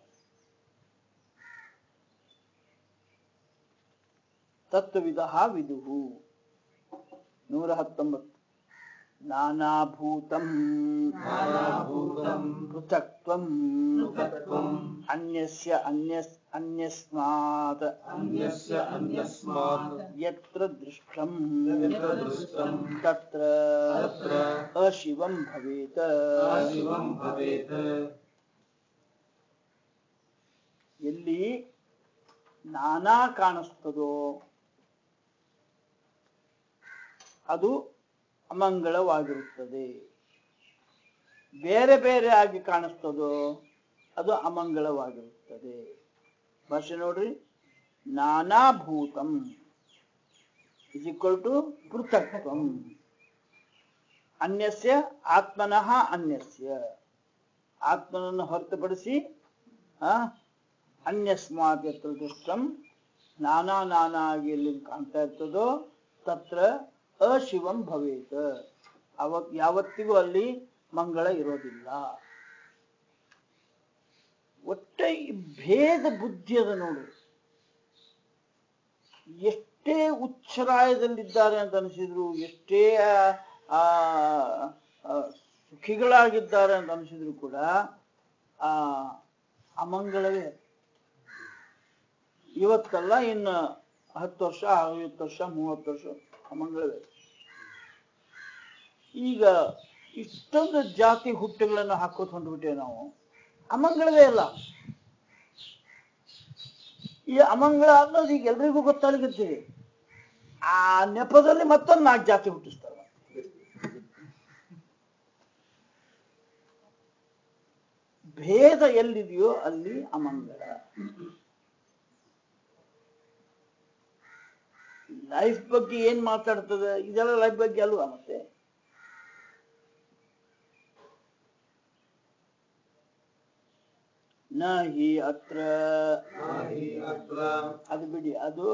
ತತ್ವವಿದ ವಿದುಹು ನೂರ ಹತ್ತೊಂಬತ್ತು ನಾನಾಭೂತಂ ನಾನಾಭೂತಂ ಪೃಥಕ್ತ್ವಂ ಪೃಥಕ್ತ್ವಂ ಅನ್ಯಸ್ಯ ಅನ್ಯಸ್ ಅನ್ಯಸ್ಮಾತ್ ಅನ್ಯಸ್ಯ ಅನ್ಯಸ್ಮಾತ್ ಯತ್ರ ದೃಷ್ಟಂ ಯತ್ರ ದೃಷ್ಟಂ ತತ್ರ ತತ್ರ ಅಶಿವಂ ಭವೇತ್ ಅಶಿವಂ ಭವೇತ್ ಎಲ್ಲಿ ನಾನಾ ಕಾಣಿಸ್ತದೋ ಅದು ಅಮಂಗಳವಾಗಿರುತ್ತದೆ ಬೇರೆ ಬೇರೆ ಆಗಿ ಕಾಣಿಸ್ತದೋ ಅದು ಅಮಂಗಳವಾಗಿರುತ್ತದೆ ಭಾಷೆ ನೋಡ್ರಿ ನಾನಾಭೂತಂ ಇಸ್ ಈಕ್ವಲ್ ಟು ಪೃಥಕ್ತ್ವಂ ಅನ್ಯಸ್ಯ ಆತ್ಮನಃ ಅನ್ಯಸ್ಯ ಆತ್ಮನನ್ನು ಹೊರತುಪಡಿಸಿ ಆ, ಅನ್ಯಸ್ಮಾತ್ ಯತ್ರ ದೃಷ್ಟಂ ನಾನಾ ನಾನಾ ಆಗಿ ಎಲ್ಲಿ ಕಾಣ್ತಾ ಇರ್ತದೋ ತತ್ರ ಅಶಿವಂ ಭವೇತ್ ಅವತ್ ಯಾವತ್ತಿಗೂ ಅಲ್ಲಿ ಮಂಗಳ ಇರೋದಿಲ್ಲ ಒಟ್ಟೆ ಈ ಭೇದ ಬುದ್ಧಿ ಅದ ನೋಡು ಎಷ್ಟೇ ಉಚ್ಚರಾಯದಲ್ಲಿದ್ದಾರೆ ಅಂತ ಅನಿಸಿದ್ರು ಎಷ್ಟೇ ಆ, ಆ, ಸುಖಿಗಳಾಗಿದ್ದಾರೆ ಅಂತ ಅನಿಸಿದ್ರು ಕೂಡ ಆ ಅಮಂಗಳವೇ ಇವತ್ತಲ್ಲ ಇನ್ನು ಹತ್ತು ವರ್ಷ ಐವತ್ತು ವರ್ಷ ಮೂವತ್ತು ವರ್ಷ ಅಮಂಗಳವೇ ಈಗ ಇಷ್ಟೊಂದು ಜಾತಿ ಹುಟ್ಟುಗಳನ್ನು ಹಾಕೋತ್ ಹೊಂದ್ಬಿಟ್ಟೇವೆ ನಾವು ಅಮಂಗಳವೇ ಅಲ್ಲ ಈ ಅಮಂಗಳ ಅನ್ನೋದು ಈಗ ಎಲ್ರಿಗೂ ಗೊತ್ತಾಗತ್ತೆ ಆ ನೆಪದಲ್ಲಿ ಮತ್ತೊಂದು ನಾಲ್ಕು ಜಾತಿ ಹುಟ್ಟಿಸ್ತಾರೆ ಭೇದ ಎಲ್ಲಿದೆಯೋ ಅಲ್ಲಿ ಅಮಂಗಳ ಲೈಫ್ ಬಗ್ಗೆ ಏನ್ ಮಾತಾಡ್ತದೆ ಇದೆಲ್ಲ ಲೈಫ್ ಬಗ್ಗೆ ಅಲ್ವಾ ಮತ್ತೆ ನ ಹಿ ಅತ್ರ ನಾಹಿ ಅತ್ರ ಅದು ಬಿಡಿ ಅದು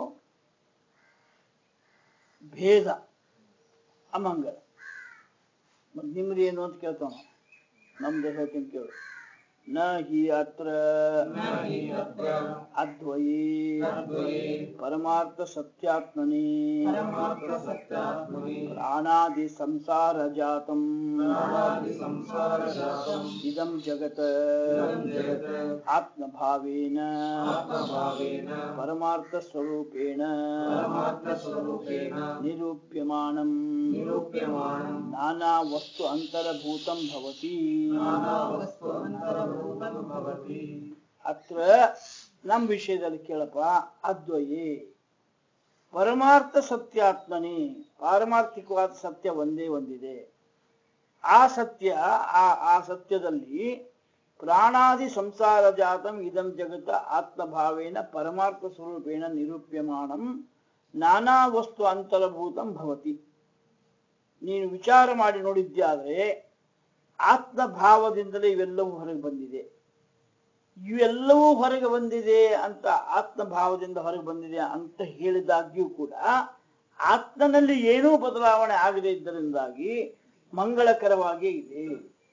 ಭೇದ ಅಮಂಗಳ ಮತ್ ನಿಮ್ದು ಏನು ಅಂತ ಕೇಳ್ತಾವ ನಮ್ದು ಹೇಳ್ತೀನಿ ಕೇಳು ನ ಹಿ ಅತ್ರ ನಾಹಿ ಅತ್ರ ಅದ್ವಯೇ ಅದ್ವಯೇ ಪರಮಾರ್ಥ ಸತ್ಯಾತ್ಮನಿ ಪರಮಾರ್ಥ ಸತ್ಯಾತ್ಮನಿ ಪ್ರಾಣಾದಿ ಸಂಸಾರ ಜಾತಂ ಪ್ರಾಣಾದಿ ಸಂಸಾರ ಜಾತಂ ಇದಂ ಜಗತ್ ಇದಂ ಜಗತ್ ಆತ್ಮಭಾವೇನ ಆತ್ಮಭಾವೇನ ಪರಮಾರ್ಥ ಸ್ವರೂಪೇಣ ಪರಮಾರ್ಥ ಸ್ವರೂಪೇಣ ನಿರೂಪ್ಯಮಾನಂ ನಿರೂಪ್ಯಮಾನಂ ನಾನಾ ವಸ್ತು ಅಂತರಭೂತಂ ಭವತಿ ನಾನಾ ವಸ್ತು ಅಂತರಭೂತಂ ಭವತಿ ಅತ್ರ ನಮ್ ವಿಷಯದಲ್ಲಿ ಕೇಳಪ್ಪ ಅದ್ವಯೇ ಪರಮಾರ್ಥ ಸತ್ಯಾತ್ಮನಿ ಪಾರಮಾರ್ಥಿಕವಾದ ಸತ್ಯ ಒಂದೇ ಒಂದಿದೆ ಆ ಸತ್ಯ ಆ ಆ ಸತ್ಯದಲ್ಲಿ ಪ್ರಾಣಾದಿ ಸಂಸಾರ ಜಾತಂ ಇದಂ ಜಗತ್ತ ಆತ್ಮಭಾವೇನ ಪರಮಾರ್ಥ ಸ್ವರೂಪೇಣ ನಿರೂಪ್ಯಮಾನಂ ನಾನಾ ವಸ್ತು ಅಂತರಭೂತಂ ಭವತಿ ನೀನು ವಿಚಾರ ಮಾಡಿ ನೋಡಿದ್ಯಾದ್ರೆ ಆತ್ಮಭಾವದಿಂದಲೇ ಇವೆಲ್ಲವೂ ಹೊರಗೆ ಬಂದಿದೆ ಇವೆಲ್ಲವೂ ಹೊರಗೆ ಬಂದಿದೆ ಅಂತ ಆತ್ಮಭಾವದಿಂದ ಹೊರಗೆ ಬಂದಿದೆ ಅಂತ ಹೇಳಿದಾಗ್ಯೂ ಕೂಡ ಆತ್ಮನಲ್ಲಿ ಏನೂ ಬದಲಾವಣೆ ಆಗದೇ ಇದ್ದರಿಂದಾಗಿ ಮಂಗಳಕರವಾಗಿ ಇದೆ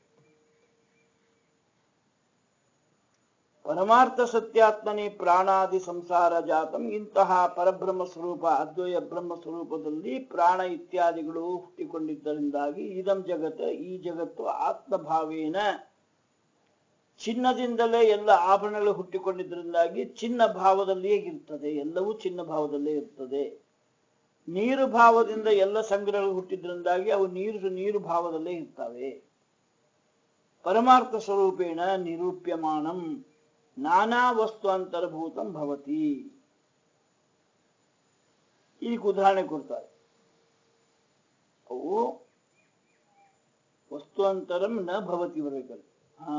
ಪರಮಾರ್ಥ ಸತ್ಯಾತ್ಮನೇ ಪ್ರಾಣಾದಿ ಸಂಸಾರ ಜಾತಂ ಇಂತಹ ಪರಬ್ರಹ್ಮ ಸ್ವರೂಪ ಅದ್ವಯ ಬ್ರಹ್ಮ ಸ್ವರೂಪದಲ್ಲಿ ಪ್ರಾಣ ಇತ್ಯಾದಿಗಳು ಹುಟ್ಟಿಕೊಂಡಿದ್ದರಿಂದಾಗಿ ಇದಂ ಜಗತ್ ಈ ಜಗತ್ತು ಆತ್ಮಭಾವೇನ ಚಿನ್ನದಿಂದಲೇ ಎಲ್ಲ ಆಭರಣಗಳು ಹುಟ್ಟಿಕೊಂಡಿದ್ದರಿಂದಾಗಿ ಚಿನ್ನ ಭಾವದಲ್ಲಿಯೇ ಇರ್ತದೆ ಎಲ್ಲವೂ ಚಿನ್ನ ಭಾವದಲ್ಲೇ ಇರ್ತದೆ ನೀರು ಭಾವದಿಂದ ಎಲ್ಲ ಸಂಗ್ರಹಗಳು ಹುಟ್ಟಿದ್ರಿಂದಾಗಿ ಅವು ನೀರು ನೀರು ಭಾವದಲ್ಲೇ ಇರ್ತವೆ ಪರಮಾರ್ಥ ಸ್ವರೂಪೇಣ ನಿರೂಪ್ಯಮಾನಂ ನಾನಾ ವಸ್ತು ಅಂತರ್ಭೂತಂ ಭವತಿ ಇದಕ್ಕೆ ಉದಾಹರಣೆ ಕೊಡ್ತಾರೆ ಅವು ವಸ್ತು ಅಂತರಂ ನ ಭವತಿ ಬರಬೇಕಲ್ಲ ಹಾ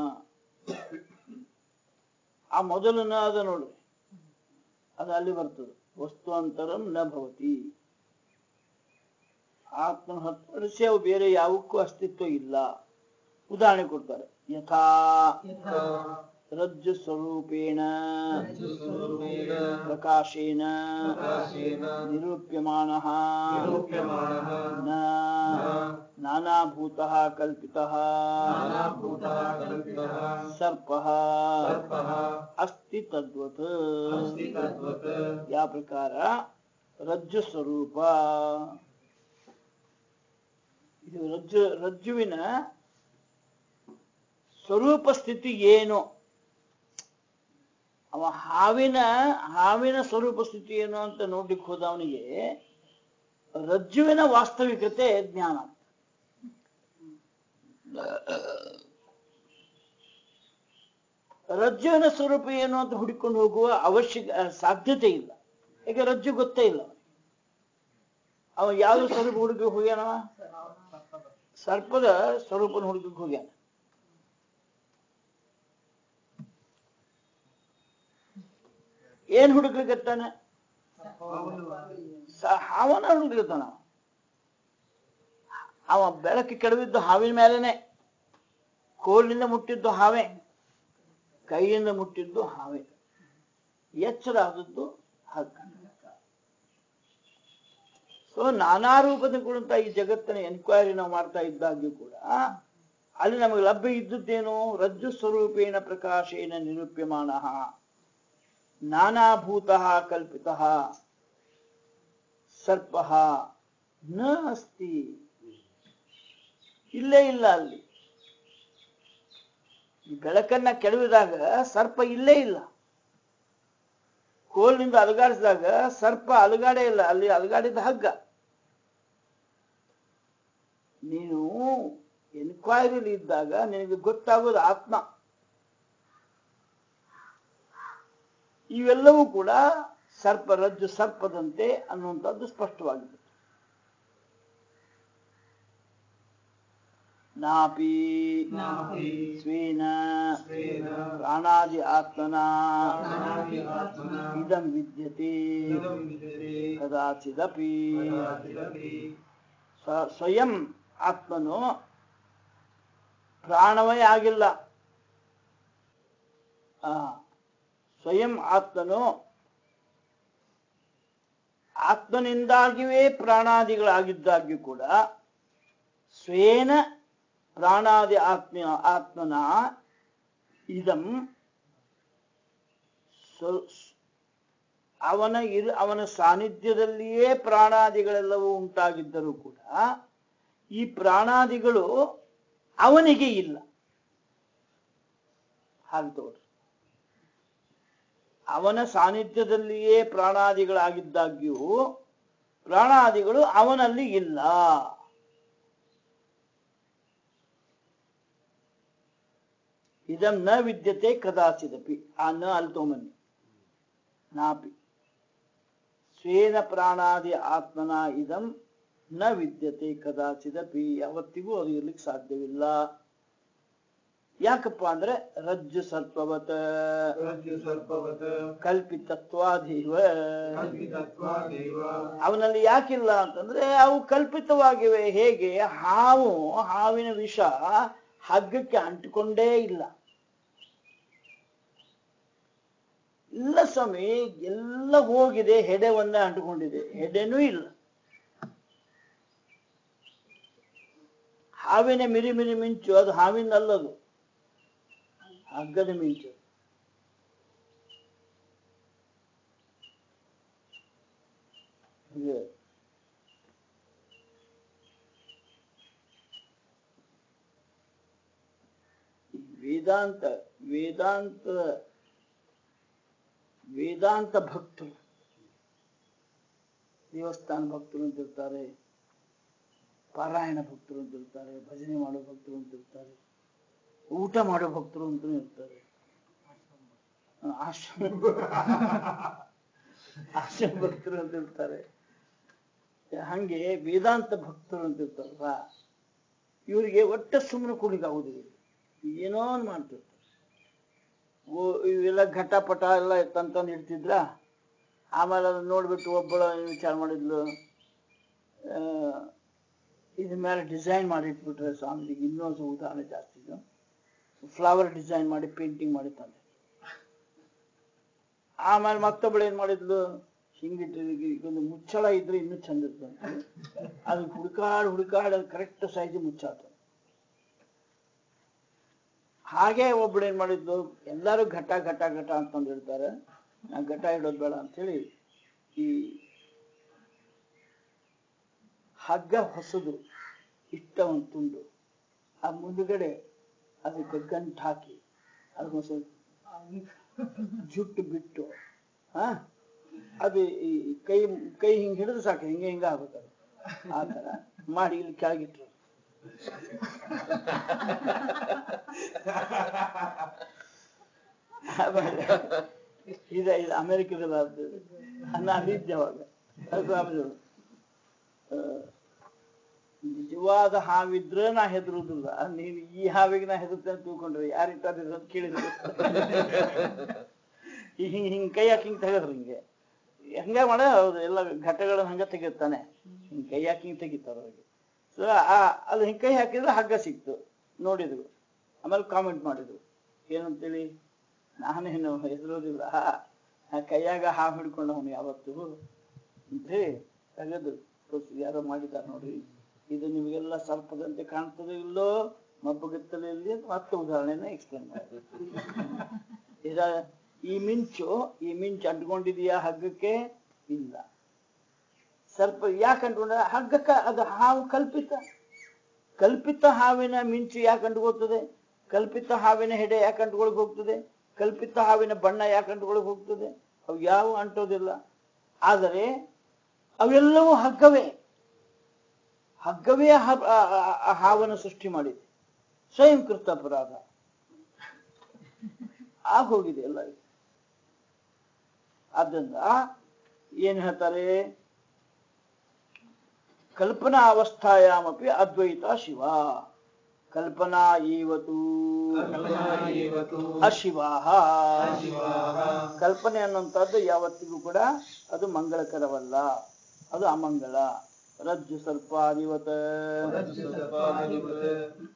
ಆ ಮೊದಲು ನ ಅದ ನೋಡ್ರಿ ಅದು ಅಲ್ಲಿ ಬರ್ತದೆ ವಸ್ತು ಅಂತರಂ ನ ಭವತಿ ಆತ್ಮನ ಹೊರತುಪಡಿಸಿ ಅವು ಬೇರೆ ಯಾವಕ್ಕೂ ಅಸ್ತಿತ್ವ ಇಲ್ಲ ಉದಾಹರಣೆ ಕೊಡ್ತಾರೆ ಯಥಾ ಯಥಾ ರಜ್ಜು ಸ್ವರೂಪೇಣ ರಜ್ಜುಸ್ವರೂಪೇಣ ಪ್ರಕಾಶೇನ ಪ್ರಕಾಶೇನ ನಿರೂಪ್ಯಮಾನ ನಿರೂಪ್ಯಮಾನಃ ನ ನಾನಾಭೂತಃ ಕಲ್ಪಿತಃ ನಾನಾಭೂತಃ ಕಲ್ಪಿತಃ ಸರ್ಪಃ ಸರ್ಪಃ ಅಸ್ತಿ ತದ್ವತ್ ಅಸ್ತಿ ತದ್ವತ್ ಯಾವ ಪ್ರಕಾರ ರಜ್ಜು ಸ್ವರೂಪ ಇದು ರಜ್ಜು ರಜ್ಜುವಿನ ಸ್ವರೂಪ ಸ್ಥಿತಿ ಏನು ಅವ ಹಾವಿನ ಹಾವಿನ ಸ್ವರೂಪ ಸ್ಥಿತಿ ಏನು ಅಂತ ನೋಡ್ಲಿಕ್ಕೆ ಹೋದವನಿಗೆ ರಜ್ಜುವಿನ ವಾಸ್ತವಿಕತೆ ಜ್ಞಾನ ರಜ್ಜುವಿನ ಸ್ವರೂಪ ಏನು ಅಂತ ಹುಡುಕೊಂಡು ಹೋಗುವ ಅವಶ್ಯಕ ಸಾಧ್ಯತೆ ಇಲ್ಲ ಯಾಕೆ ರಜ್ಜು ಗೊತ್ತೇ ಇಲ್ಲ ಅವನಿಗೆ. ಅವ ಯಾವ ಸ್ವರೂಪ ಹುಡುಗಿ ಹೋಗ್ಯಾನವ ಸರ್ಪದ ಸ್ವರೂಪನ ಹುಡುಗಕ್ಕೆ ಹೋಗ್ಯಾನ ಏನ್ ಹುಡುಕ್ಲಿಕತ್ತಾನ ಸ- ಹಾವನ ಹುಡುಕ್ಲಿಕತ್ತಾನ ಅವ. ಅವ ಬೆಳಕು ಕೆಡವಿದ್ದು ಹಾವಿನ ಮೇಲೇನೆ ಕೋಲಿನಿಂದ ಮುಟ್ಟಿದ್ದು ಹಾವೇ ಕೈಯಿಂದ ಮುಟ್ಟಿದ್ದು ಹಾವೇ ಎಚ್ಚರ ಆದದ್ದು ಹಗ್ಗ ಸೊ ನಾನಾ ರೂಪದಕ್ಕಂತ ಈ ಜಗತ್ತಿನ ಎನ್ಕ್ವೈರಿ ನಾವು ಮಾಡ್ತಾ ಇದ್ದಾಗ್ಯೂ ಕೂಡ ಅಲ್ಲಿ ನಮಗೆ ಲಭ್ಯ ಇದ್ದದ್ದೇನು ರಜ್ಜು ಸ್ವರೂಪೇಣ ಪ್ರಕಾಶೇನ ನಿರೂಪ್ಯಮಾನ ನಾನಾಭೂತ ಕಲ್ಪಿತ ಸರ್ಪ ನ ಅಸ್ತಿ ಇಲ್ಲೇ ಇಲ್ಲ ಅಲ್ಲಿ ಈ ಬೆಳಕನ್ನ ಕೆಡವಿದಾಗ ಸರ್ಪ ಇಲ್ಲೇ ಇಲ್ಲ ಕೋಲ್ನಿಂದ ಅಲುಗಾಡಿಸಿದಾಗ ಸರ್ಪ ಅಲುಗಾಡೇ ಇಲ್ಲ ಅಲ್ಲಿ ಅಲುಗಾಡಿದ ಹಗ್ಗ ನೀನು ಎನ್ಕ್ವೈರಿಲಿ ಇದ್ದಾಗ ನಿನಗೆ ಗೊತ್ತಾಗೋದು ಆತ್ಮ ಇವೆಲ್ಲವೂ ಕೂಡ ಸರ್ಪ ರಜ್ಜು ಸರ್ಪದಂತೆ ಅನ್ನುವಂಥದ್ದು ಸ್ಪಷ್ಟವಾಗಿದೆ ನಾಪಿ ನಾಪಿ ಸ್ವೇನ ಸ್ವೇನ ಪ್ರಾಣಾದಿ ಆತ್ಮನ ಪ್ರಾಣಾದಿ ಆತ್ಮನ ಇದಂ ವಿದ್ಯತೆ ಇದಂ ವಿದ್ಯತೆ ಕದಾಚಿದಪಿ ಕದಾಚಿದಪಿ ಸ- ಸ್ವಯಂ ಆತ್ಮನು ಪ್ರಾಣವೇ ಆಗಿಲ್ಲ ಆ, ಸ್ವಯಂ ಆತ್ಮನು ಆತ್ಮನಿಂದಾಗಿಯೇ ಪ್ರಾಣಾದಿಗಳಾಗಿದ್ದಾಗ್ಯೂ ಕೂಡ ಸ್ವೇನ ಪ್ರಾಣಾದಿ ಆತ್ಮ ಆತ್ಮನ ಇದಂ ಸ್ವ- ಅವನ ಇರು ಅವನ ಸಾನ್ನಿಧ್ಯದಲ್ಲಿಯೇ ಪ್ರಾಣಾದಿಗಳೆಲ್ಲವೂ ಉಂಟಾಗಿದ್ದರೂ ಕೂಡ ಈ ಪ್ರಾಣಾದಿಗಳು ಅವನಿಗೆ ಇಲ್ಲ ಹಾಗೆ ತಗೊಳ್ರಿ ಅವನ ಸಾನ್ನಿಧ್ಯದಲ್ಲಿಯೇ ಪ್ರಾಣಾದಿಗಳಾಗಿದ್ದಾಗ್ಯೂ ಪ್ರಾಣಾದಿಗಳು ಅವನಲ್ಲಿ ಇಲ್ಲ ಇದಂ ನ ವಿದ್ಯತೆ ಕದಾಚಿದಪಿ ಆ ನ ಅಲ್ಲಿ ತಗೊಂಬನ್ನಿ ನಾಪಿ ಸ್ವೇನ ಪ್ರಾಣಾದಿ ಆತ್ಮನ ಇದಂ ನ ವಿದ್ಯತೆ ಕದಾಚಿದಪಿ ಯಾವತ್ತಿಗೂ ಅದು ಇರ್ಲಿಕ್ಕೆ ಸಾಧ್ಯವಿಲ್ಲ ಯಾಕಪ್ಪ ಅಂದ್ರೆ ರಜ್ಜು ಸರ್ಪವತ ರಜ್ಜು ಸರ್ಪವತ್ ಕಲ್ಪಿತತ್ವಾಧೀವ ಕಲ್ಪಿತತ್ವಾದೇವ ಅವನಲ್ಲಿ ಯಾಕಿಲ್ಲ ಅಂತಂದ್ರೆ ಅವು ಕಲ್ಪಿತವಾಗಿವೆ ಹೇಗೆ ಹಾವು ಹಾವಿನ ವಿಷ ಹಗ್ಗಕ್ಕೆ ಅಂಟಿಕೊಂಡೇ ಇಲ್ಲ ಇಲ್ಲ ಸ್ವಾಮಿ ಎಲ್ಲ ಹೋಗಿದೆ ಹೆಡೆ ಒಂದೇ ಅಂಟಿಕೊಂಡಿದೆ ಹೆಡೆನೂ ಇಲ್ಲ ಹಾವಿನ ಮಿರಿ ಮಿರಿ ಮಿಂಚು ಅದು ಹಾವಿನಲ್ಲದು ಹಗ್ಗದ ಮಿಂಚು ಇದೆ. ಈ ವೇದಾಂತ ವೇದಾಂತ ವೇದಾಂತ ಭಕ್ತರು ದೇವಸ್ಥಾನ ಭಕ್ತರು ಅಂತ ಇರ್ತಾರೆ ಪಾರಾಯಣ ಭಕ್ತರು ಅಂತ ಇರ್ತಾರೆ ಭಜನೆ ಮಾಡೋ ಭಕ್ತರು ಅಂತ ಇರ್ತಾರೆ ಊಟ ಮಾಡೋ ಭಕ್ತರು ಅಂತ ಇರ್ತಾರೆ ಆ, ಆಶ್ರಮ ಆಶ್ರಮ ಭಕ್ತರು ಅಂತ ಇರ್ತಾರೆ ಹಂಗೆ ವೇದಾಂತ ಭಕ್ತರು ಅಂತ ಇರ್ತಾರಲ್ಲ ಇವರಿಗೆ ಒಟ್ಟ ಸುಮ್ಮನೆ ಕೂಡ್ಲಿಕ್ಕೆ ಆಗುದಿಲ್ಲ ಏನೋ ಒಂದ್ ಮಾಡ್ತಿರ್ತಾರೆ ಓ ಇವೆಲ್ಲ ಘಟಪಟ ಎಲ್ಲ ತಂತಂದು ಇಡ್ತಿದ್ರ ಆಮೇಲೆ ಅದನ್ನ ನೋಡ್ಬಿಟ್ಟು ಒಬ್ಬಳು ವಿಚಾರ ಮಾಡಿದ್ಲು ಆ, ಇದ್ರ ಮೇಲೆ ಡಿಸೈನ್ ಮಾಡಿ ಇಟ್ಬಿಟ್ರೆ ಸ್ವಾಮಿಜಿಗೆ ಇನ್ನೊಂದು ಉದಾಹರಣೆ ಜಾಸ್ತಿ ಇದು ಫ್ಲವರ್ ಡಿಸೈನ್ ಮಾಡಿ ಪೇಂಟಿಂಗ್ ಮಾಡಿ ತಂದೆ ಆಮೇಲೆ ಮತ್ತೊಬ್ಬಳು ಏನ್ ಮಾಡಿದ್ಲು ಹಿಂಗಿಟ್ಟು ಒಂದು ಮುಚ್ಚಳ ಇದ್ರೆ ಇನ್ನೂ ಚಂದ ಇರ್ತಂತೆ ಅದು ಹುಡುಕಾಡ್ ಹುಡುಕಾಡ್ ಅದು ಕರೆಕ್ಟ್ ಸೈಜ್ ಮುಚ್ಚಾತ ಹಾಗೆ ಒಬ್ಳು ಏನ್ ಮಾಡಿದ್ಲು ಎಲ್ಲರೂ ಘಟ ಘಟ ಘಟ ಅಂತಂದಿರ್ತಾರೆ ನಾ ಘಟ ಇಡೋದು ಬೇಡ ಅಂತೇಳಿ ಈ ಹಗ್ಗ ಹೊಸದು ಇಟ್ಟ ಒಂದು ತುಂಡು ಆ ಮುಂದುಗಡೆ ಅದಕ್ಕೆ ಗಂಟು ಹಾಕಿ ಅದಕ್ಕೊಂದು ಸ್ವಲ್ಪ ಜುಟ್ಟು ಬಿಟ್ಟು ಹಾ ಅದು ಈ ಕೈ ಕೈ ಹಿಂಗ್ ಹಿಡಿದು ಸಾಕು ಹಿಂಗೆ ಹಿಂಗ ಆಗ್ಬೇಕು ಅದು. ಆ ತರ ಮಾಡಿ ಇಲ್ಲಿ ಕೆಳಗಿಟ್ರು ಆಮೇಲೆ ಇದ ಇದು ಅಮೆರಿಕದಲ್ಲಿ ಅದು ನಾನು ಅಲ್ಲಿದ್ದೆ ಅವಾಗ ಅದು ಆಮೇಲೆ ಆ, ನಿಜವಾದ ಹಾವಿದ್ರೆ ನಾ ಹೆದರುದಿಲ್ಲ ನೀನು ಈ ಹಾವಿಗೆ ನಾ ಹೆದರ್ತೇನೆ ಅಂತ ತಿಳ್ಕೊಂಡ್ರೆ ಯಾರು ಇಟ್ಟಾರ ಅಂತ ಕೇಳಿದ್ರು ಈ ಹಿಂಗ್ ಹಿಂಗ್ ಕೈ ಹಾಕಿ ಹಿಂಗ್ ತೆಗದ್ರು ಹಿಂಗೆ ಹಂಗ ಮಾಡ ಹೌದು ಎಲ್ಲ ಘಟಗಳನ್ನ ಹಂಗ ತೆಗಿತಾನೆ ಹಿಂಗ್ ಕೈ ಹಾಕಿ ಹಿಂಗ್ ತೆಗಿತಾರ ಅವ್ರಿಗೆ ಸೊ ಅದು ಹಿಂಗ್ ಕೈ ಹಾಕಿದ್ರೆ ಹಗ್ಗ ಸಿಕ್ತು ನೋಡಿದ್ರು ಆಮೇಲೆ ಕಾಮೆಂಟ್ ಮಾಡಿದ್ರು ಏನಂತೇಳಿ ನಾನೇನು ಹೆದರೋದಿಲ್ಲ ಆ ಕೈಯಾಗ ಹಾವು ಹಿಡ್ಕೊಂಡು ಅವನು ಯಾವತ್ತು ಅಂತೇಳಿ ತೆಗೆದು ತೋರ್ಸಿ ಯಾರೋ ಮಾಡಿದ್ದಾರೆ ನೋಡ್ರಿ ಇದು ನಿಮಗೆಲ್ಲ ಸರ್ಪದಂತೆ ಕಾಣ್ತದೆ ಇಲ್ಲೋ ಮಬ್ಬಗತ್ತಲೆಯಲ್ಲಿ ಅಂತ ಮತ್ತೆ ಉದಾಹರಣೆನ ಎಕ್ಸ್ಪ್ಲೇನ್ ಮಾಡಿ ಇದ ಈ ಮಿಂಚು ಈ ಮಿಂಚು ಅಂಟ್ಕೊಂಡಿದೆಯಾ ಹಗ್ಗಕ್ಕೆ ಇಲ್ಲ ಸರ್ಪ ಯಾಕೆ ಅಂಟ್ಕೊಂಡ ಹಗ್ಗಕ್ಕ ಅದು ಹಾವು ಕಲ್ಪಿತ ಕಲ್ಪಿತ ಹಾವಿನ ಮಿಂಚು ಯಾಕೆ ಅಂಟ್ಕೋತದೆ ಕಲ್ಪಿತ ಹಾವಿನ ಹೆಡೆ ಯಾಕೆ ಅಂಟ್ಕೊಳಕ್ ಹೋಗ್ತದೆ ಕಲ್ಪಿತ ಹಾವಿನ ಬಣ್ಣ ಯಾಕೆ ಅಂಟ್ಕೊಳಕ್ ಹೋಗ್ತದೆ ಅವು ಯಾವ ಅಂಟೋದಿಲ್ಲ ಆದರೆ ಅವೆಲ್ಲವೂ ಹಗ್ಗವೇ ಹಗ್ಗವೇ ಹ- ಆ- ಆ- ಆ ಹಾವನ್ನು ಸೃಷ್ಟಿ ಮಾಡಿದೆ ಸ್ವಯಂಕೃತ ಅಪರಾಧ ಆಗ ಹೋಗಿದೆ ಎಲ್ಲರಿಗೂ ಆದ್ದರಿಂದ ಏನ್ ಹೇಳ್ತಾರೆ ಕಲ್ಪನಾ ಅವಸ್ಥಾಯಾಮಪಿ ಅದ್ವೈತ ಶಿವ ಕಲ್ಪನಾ ಇವತು ಕಲ್ಪನಾ ಇವತು ಅಶಿವಾಹ ಅಶಿವಾಹ. ಕಲ್ಪನೆ ಅನ್ನುವಂಥದ್ದು ಯಾವತ್ತಿಗೂ ಕೂಡ ಅದು ಮಂಗಳಕರವಲ್ಲ ಅದು ಅಮಂಗಳ ರಜ್ಜು ಸರ್ಪಾದಿವತ ರಜ್ಜು ಸರ್ಪಾದಿವತ್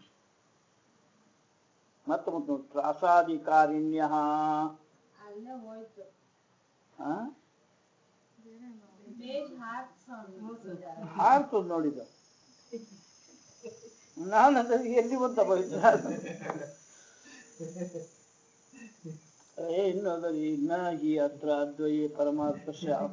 ಮತ್ತೆ ಮತ್ತು ತ್ರಾಸಾದಿಕಾರಿಣ್ಯ ಅಲ್ಲೇ ಹೋಯ್ತು ಆ? ಪೇಜ್ ಹಾಕ್ಸೋಣ ಹಾರ್ತದ ನೋಡಿದ ನಾನು ಅಂದ್ರೆ ಎಲ್ಲಿ ಬಂತ ಬೈತ ಏ ಇನ್ನು ಅದರಿ ಇನ್ನ ಈ ಅತ್ರ ಅದ್ವಯಿ ಪರಮಾರ್ಥ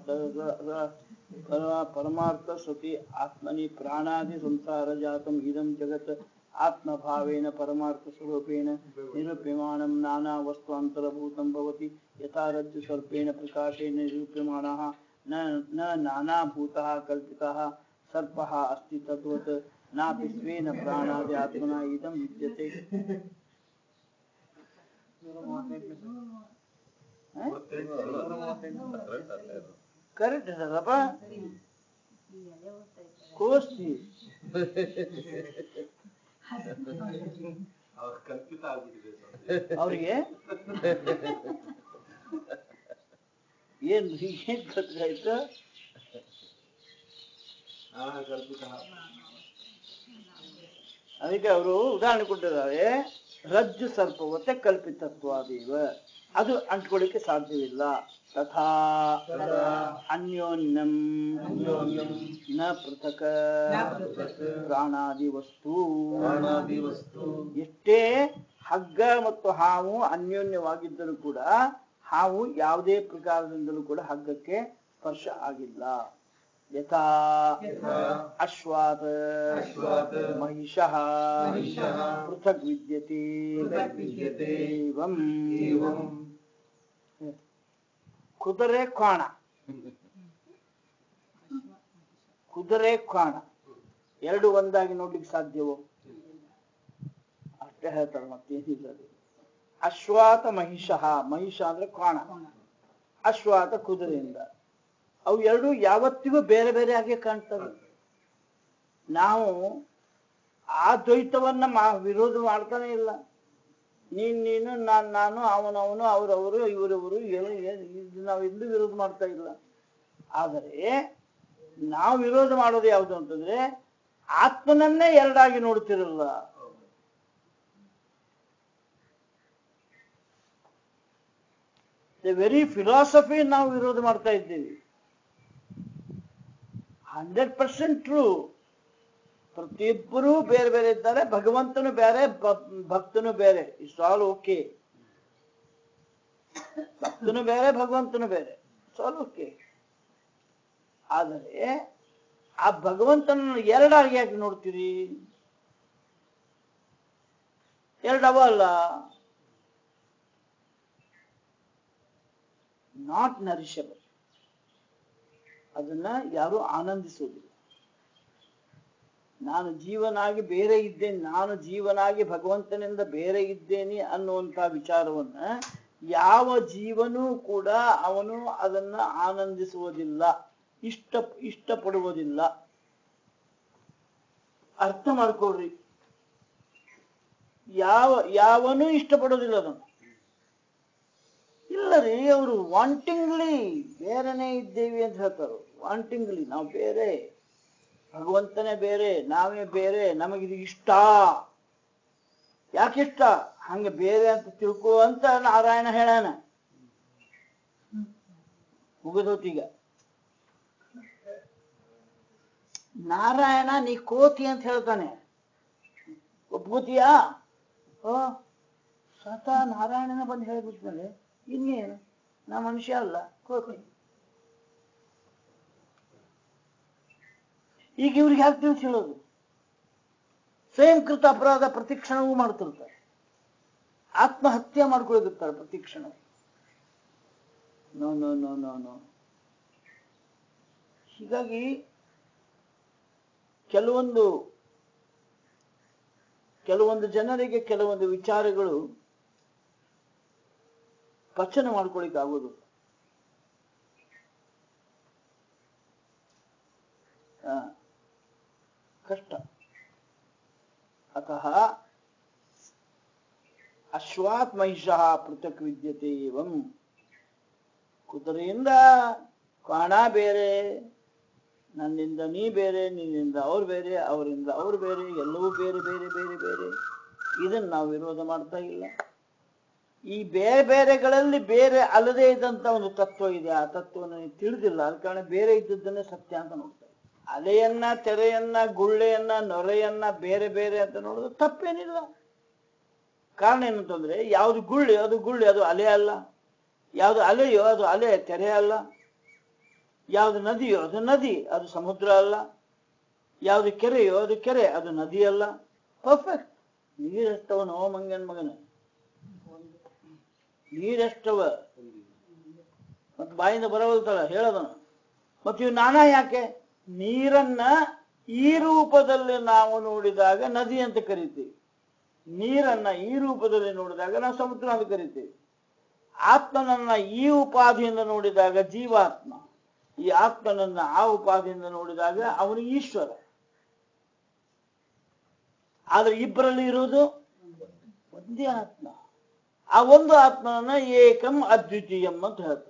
ಪರಮಾರ್ಥ ಸತಿ ಆತ್ಮನಿ ಪ್ರಾಣಾದಿ ಸಂಸಾರ ಜಾತಂ ಇದಂ ಜಗತ್ ಆತ್ಮಭಾವೇನ ಪರಮಾರ್ಥ ಸ್ವರೂಪೇಣ ನಿರೂಪ್ಯಮಾನಂ ನಾನಾ ವಸ್ತು ಅಂತರಭೂತಂ ಭವತಿ ಯಥಾ ರಜ್ಜು ಸರ್ಪೇಣ ಪ್ರಕಾಶೇನ ನಿರೂಪ್ಯಮಾನಃ ನ ನ ನಾನಾಭೂತಃ ಕಲ್ಪಿತಃ ಸರ್ಪಃ अस्ति तद्वत् नापि स्वेन प्राणादि आत्मना इदं विद्यते ಕರೆಕ್ಟ್ ಇದಲ್ಲಪ್ಪ ಈ ಎಲೆ ಓದ್ತಾ ಇದ್ದಾರೆ ಕೋಸ್ತಿ ಅವ್ರು ಕಲ್ಪಿತ ಆಗ್ಬಿಟ್ಟಿದೆ ಸ್ವಾಮಿ. ಅವ್ರಿಗೆ ಏನ್ ಏನ್ ಗೊತ್ತಾಯ್ತು ಹಾ ಕಲ್ಪಿತ ಅದಕ್ಕೆ ಅವರು ಉದಾಹರಣೆ ಕೊಟ್ಟಿದ್ದಾರೆ ರಜ್ಜು ಸರ್ಪವತ್ತೆ ಕಲ್ಪಿತತ್ವಾದೀವ ಅದು ಅಂಟ್ಕೊಳ್ಳಿಕ್ಕೆ ಸಾಧ್ಯವಿಲ್ಲ ತಥಾ ತಥಾ ಅನ್ಯೋನ್ಯಂ ಅನ್ಯೋನ್ಯಂ ನ ಪೃಥಕ ನ ಪೃಥಕ್ ಪ್ರಾಣಾದಿ ವಸ್ತು ಪ್ರಾಣಾದಿ ವಸ್ತು ಎಷ್ಟೇ ಹಗ್ಗ ಮತ್ತು ಹಾವು ಅನ್ಯೋನ್ಯವಾಗಿದ್ದರೂ ಕೂಡ ಹಾವು ಯಾವುದೇ ಪ್ರಕಾರದಿಂದಲೂ ಕೂಡ ಹಗ್ಗಕ್ಕೆ ಸ್ಪರ್ಶ ಆಗಿಲ್ಲ ಯಥಾ ಯಥಾ ಅಶ್ವಾತ್ ಅಶ್ವಾತ್ ಮಹಿಷಃ ಮಹಿಷಃ ಪೃಥಗ್ ವಿದ್ಯತೆ ಪೃಥಕ್ ವಿದ್ಯತೆ ಏವಂ ಏವಂ ಕುದುರೆ ಕ್ವಾಣ ಕುದುರೆ ಕ್ವಾಣ ಎರಡು ಒಂದಾಗಿ ನೋಡ್ಲಿಕ್ಕೆ ಸಾಧ್ಯವೋ ಅಷ್ಟೇ ಹೇಳ್ತಾರೆ ಮತ್ತೇನಿಲ್ಲ ಅದು. ಅಶ್ವಾತ ಮಹಿಷಃ ಮಹಿಷ ಅಂದ್ರೆ ಕ್ವಾಣ ಅಶ್ವಾತ ಕುದುರೆಯಿಂದ ಅವು ಎರಡು ಯಾವತ್ತಿಗೂ ಬೇರೆ ಬೇರೆ ಆಗಿ ಕಾಣ್ತವೆ ನಾವು ಆ ದ್ವೈತವನ್ನ ಮಾ ವಿರೋಧ ಮಾಡ್ತಾನೆ ಇಲ್ಲ ನೀನ್ ನೀನು ನಾನ್ ನಾನು ಅವನವನು ಅವರವರು ಇವರವರು ಇದು ನಾವು ಎಂದೂ ವಿರೋಧ ಮಾಡ್ತಾ ಇಲ್ಲ ಆದರೆ ನಾವು ವಿರೋಧ ಮಾಡೋದು ಯಾವುದು ಅಂತಂದ್ರೆ ಆತ್ಮನನ್ನೇ ಎರಡಾಗಿ ನೋಡ್ತಿರಲ್ಲ ದ ವೆರಿ ಫಿಲಾಸಫಿ ನಾವು ವಿರೋಧ ಮಾಡ್ತಾ ಇದ್ದೀವಿ ಹಂಡ್ರೆಡ್ ಪರ್ಸೆಂಟ್ ಟ್ರೂ ಪ್ರತಿಯೊಬ್ಬರೂ ಬೇರೆ ಬೇರೆ ಇದ್ದಾರೆ ಭಗವಂತನು ಬೇರೆ ಭಕ್- ಭಕ್ತನು ಬೇರೆ ಇಟ್ಸ್ ಆಲ್ ಓಕೆ ಭಕ್ತನು ಬೇರೆ ಭಗವಂತನು ಬೇರೆ ಇಟ್ಸ್ ಆಲ್ ಓಕೆ ಆದರೆ ಆ ಭಗವಂತನ ಎರಡಾಗಿ ಯಾಕೆ ನೋಡ್ತೀರಿ ಎರಡವ ಅಲ್ಲ ನಾಟ್ ನರಿಷಬಲ್ ಅದನ್ನ ಯಾರು ಆನಂದಿಸುವುದಿಲ್ಲ ನಾನು ಜೀವನಾಗಿ ಬೇರೆ ಇದ್ದೇನೆ ನಾನು ಜೀವನಾಗಿ ಭಗವಂತನಿಂದ ಬೇರೆ ಇದ್ದೇನೆ ಅನ್ನುವಂಥ ವಿಚಾರವನ್ನ ಯಾವ ಜೀವನೂ ಕೂಡ ಅವನು ಅದನ್ನ ಆನಂದಿಸುವುದಿಲ್ಲ ಇಷ್ಟ ಇಷ್ಟಪಡುವುದಿಲ್ಲ ಅರ್ಥ ಮಾಡ್ಕೊಳ್ರಿ ಯಾವ ಯಾವನೂ ಇಷ್ಟಪಡೋದಿಲ್ಲ ಅದನ್ನು ಇಲ್ಲ ರೀ ಅವರು ವಾಂಟಿಂಗ್ಲಿ ಬೇರೆನೇ ಇದ್ದೇವೆ ಅಂತ ಹೇಳ್ತಾರೆ ವಾಂಟಿಂಗ್ಲಿ ನಾವು ಬೇರೆ ಭಗವಂತನೇ ಬೇರೆ ನಾವೇ ಬೇರೆ ನಮಗಿದು ಇಷ್ಟ ಯಾಕಿಷ್ಟ ಹಂಗೆ ಬೇರೆ ಅಂತ ತಿಳ್ಕೊ ಅಂತ ನಾರಾಯಣ ಹೇಳಾನ ಮುಗಿದೋತೀಗ ನಾರಾಯಣ ನೀ ಕೋತಿ ಅಂತ ಹೇಳ್ತಾನೆ ಒಪ್ಕೋತೀಯಾ ಓ ಸ್ವತಃ ನಾರಾಯಣನ ಬಂದು ಹೇಳ್ಬಿಟ್ಮೇಲೆ ಇನ್ನೇನು ನಾ ಮನುಷ್ಯ ಅಲ್ಲ ಕೋತಿ ಈಗ ಇವ್ರಿಗೆ ಯಾಕೆ ತಿಳಿಸಿ ಹೇಳೋದು ಸ್ವಯಂ ಕೃತ ಅಪರಾಧ ಪ್ರತಿಕ್ಷಣವೂ ಮಾಡ್ತಿರ್ತಾರೆ ಆತ್ಮಹತ್ಯೆ ಮಾಡ್ಕೊಳ್ತಿರ್ತಾರೆ ಪ್ರತಿಕ್ಷಣ no no no no no ಹೀಗಾಗಿ ಕೆಲವೊಂದು ಕೆಲವೊಂದು ಜನರಿಗೆ ಕೆಲವೊಂದು ವಿಚಾರಗಳು ಪಚನ ಮಾಡ್ಕೊಳಿಕ್ ಆಗೋದು ಆ, ಕಷ್ಟ ಅತಃ ಅಶ್ವಾತ್ ಮಹಿಷಃ ಪೃಥಕ್ ವಿದ್ಯತೆ ಏವಂ ಕುದುರೆಯಿಂದ ಕಾಣ ಬೇರೆ ನನ್ನಿಂದ ನೀ ಬೇರೆ ನಿನ್ನಿಂದ ಅವ್ರು ಬೇರೆ ಅವರಿಂದ ಅವ್ರು ಬೇರೆ ಎಲ್ಲವೂ ಬೇರೆ ಬೇರೆ ಬೇರೆ ಬೇರೆ ಇದನ್ನ ನಾವು ವಿರೋಧ ಮಾಡ್ತಾ ಇಲ್ಲ ಈ ಬೇರೆ ಬೇರೆಗಳಲ್ಲಿ ಬೇರೆ ಅಲ್ಲದೆ ಇದ್ದಂತ ಒಂದು ತತ್ವ ಇದೆ ಆ ತತ್ವವನ್ನು ನೀವು ತಿಳಿದಿಲ್ಲ ಅದ ಕಾರಣ ಬೇರೆ ಇದ್ದದ್ದನ್ನೇ ಸತ್ಯ ಅಂತ ನೋಡ್ತಾ ಇದ್ದೀವಿ. ಅಲೆಯನ್ನ ತೆರೆಯನ್ನ ಗುಳ್ಳೆಯನ್ನ ನೊರೆಯನ್ನ ಬೇರೆ ಬೇರೆ ಅಂತ ನೋಡೋದು ತಪ್ಪೇನಿಲ್ಲ ಕಾರಣ ಏನಂತಂದ್ರೆ ಯಾವುದು ಗುಳ್ಳಿ ಅದು ಗುಳ್ಳಿ ಅದು ಅಲೆ ಅಲ್ಲ ಯಾವುದು ಅಲೆಯೋ ಅದು ಅಲೆ ತೆರೆ ಅಲ್ಲ ಯಾವುದು ನದಿಯೋ ಅದು ನದಿ ಅದು ಸಮುದ್ರ ಅಲ್ಲ ಯಾವುದು ಕೆರೆಯೋ ಅದು ಕೆರೆ ಅದು ನದಿ ಅಲ್ಲ ಪರ್ಫೆಕ್ಟ್ ನೀರೆಷ್ಟವನೋ ಮಂಗನ್ ಮಗನ ನೀರೆಷ್ಟವ ಮತ್ತೆ ಬಾಯಿಂದ ಬರವಲ್ತಲ್ಲ ಹೇಳೋದನು ಮತ್ತೆ ಇವು ನಾನಾ ಯಾಕೆ ನೀರನ್ನ ಈ ರೂಪದಲ್ಲಿ ನಾವು ನೋಡಿದಾಗ ನದಿ ಅಂತ ಕರಿತೀವಿ ನೀರನ್ನ ಈ ರೂಪದಲ್ಲಿ ನೋಡಿದಾಗ ನಾವು ಸಮುದ್ರ ಅಂತ ಕರಿತೀವಿ ಆತ್ಮನನ್ನ ಈ ಉಪಾಧಿಯಿಂದ ನೋಡಿದಾಗ ಜೀವಾತ್ಮ ಈ ಆತ್ಮನನ್ನ ಆ ಉಪಾಧಿಯಿಂದ ನೋಡಿದಾಗ ಅವನು ಈಶ್ವರ ಆದ್ರೆ ಇಬ್ಬರಲ್ಲಿ ಇರುವುದು ಒಂದೇ ಆತ್ಮ ಆ ಒಂದು ಆತ್ಮನ ಏಕಂ ಅದ್ವಿತೀಯಂ ಅಂತ ಹೇಳ್ತಾರೆ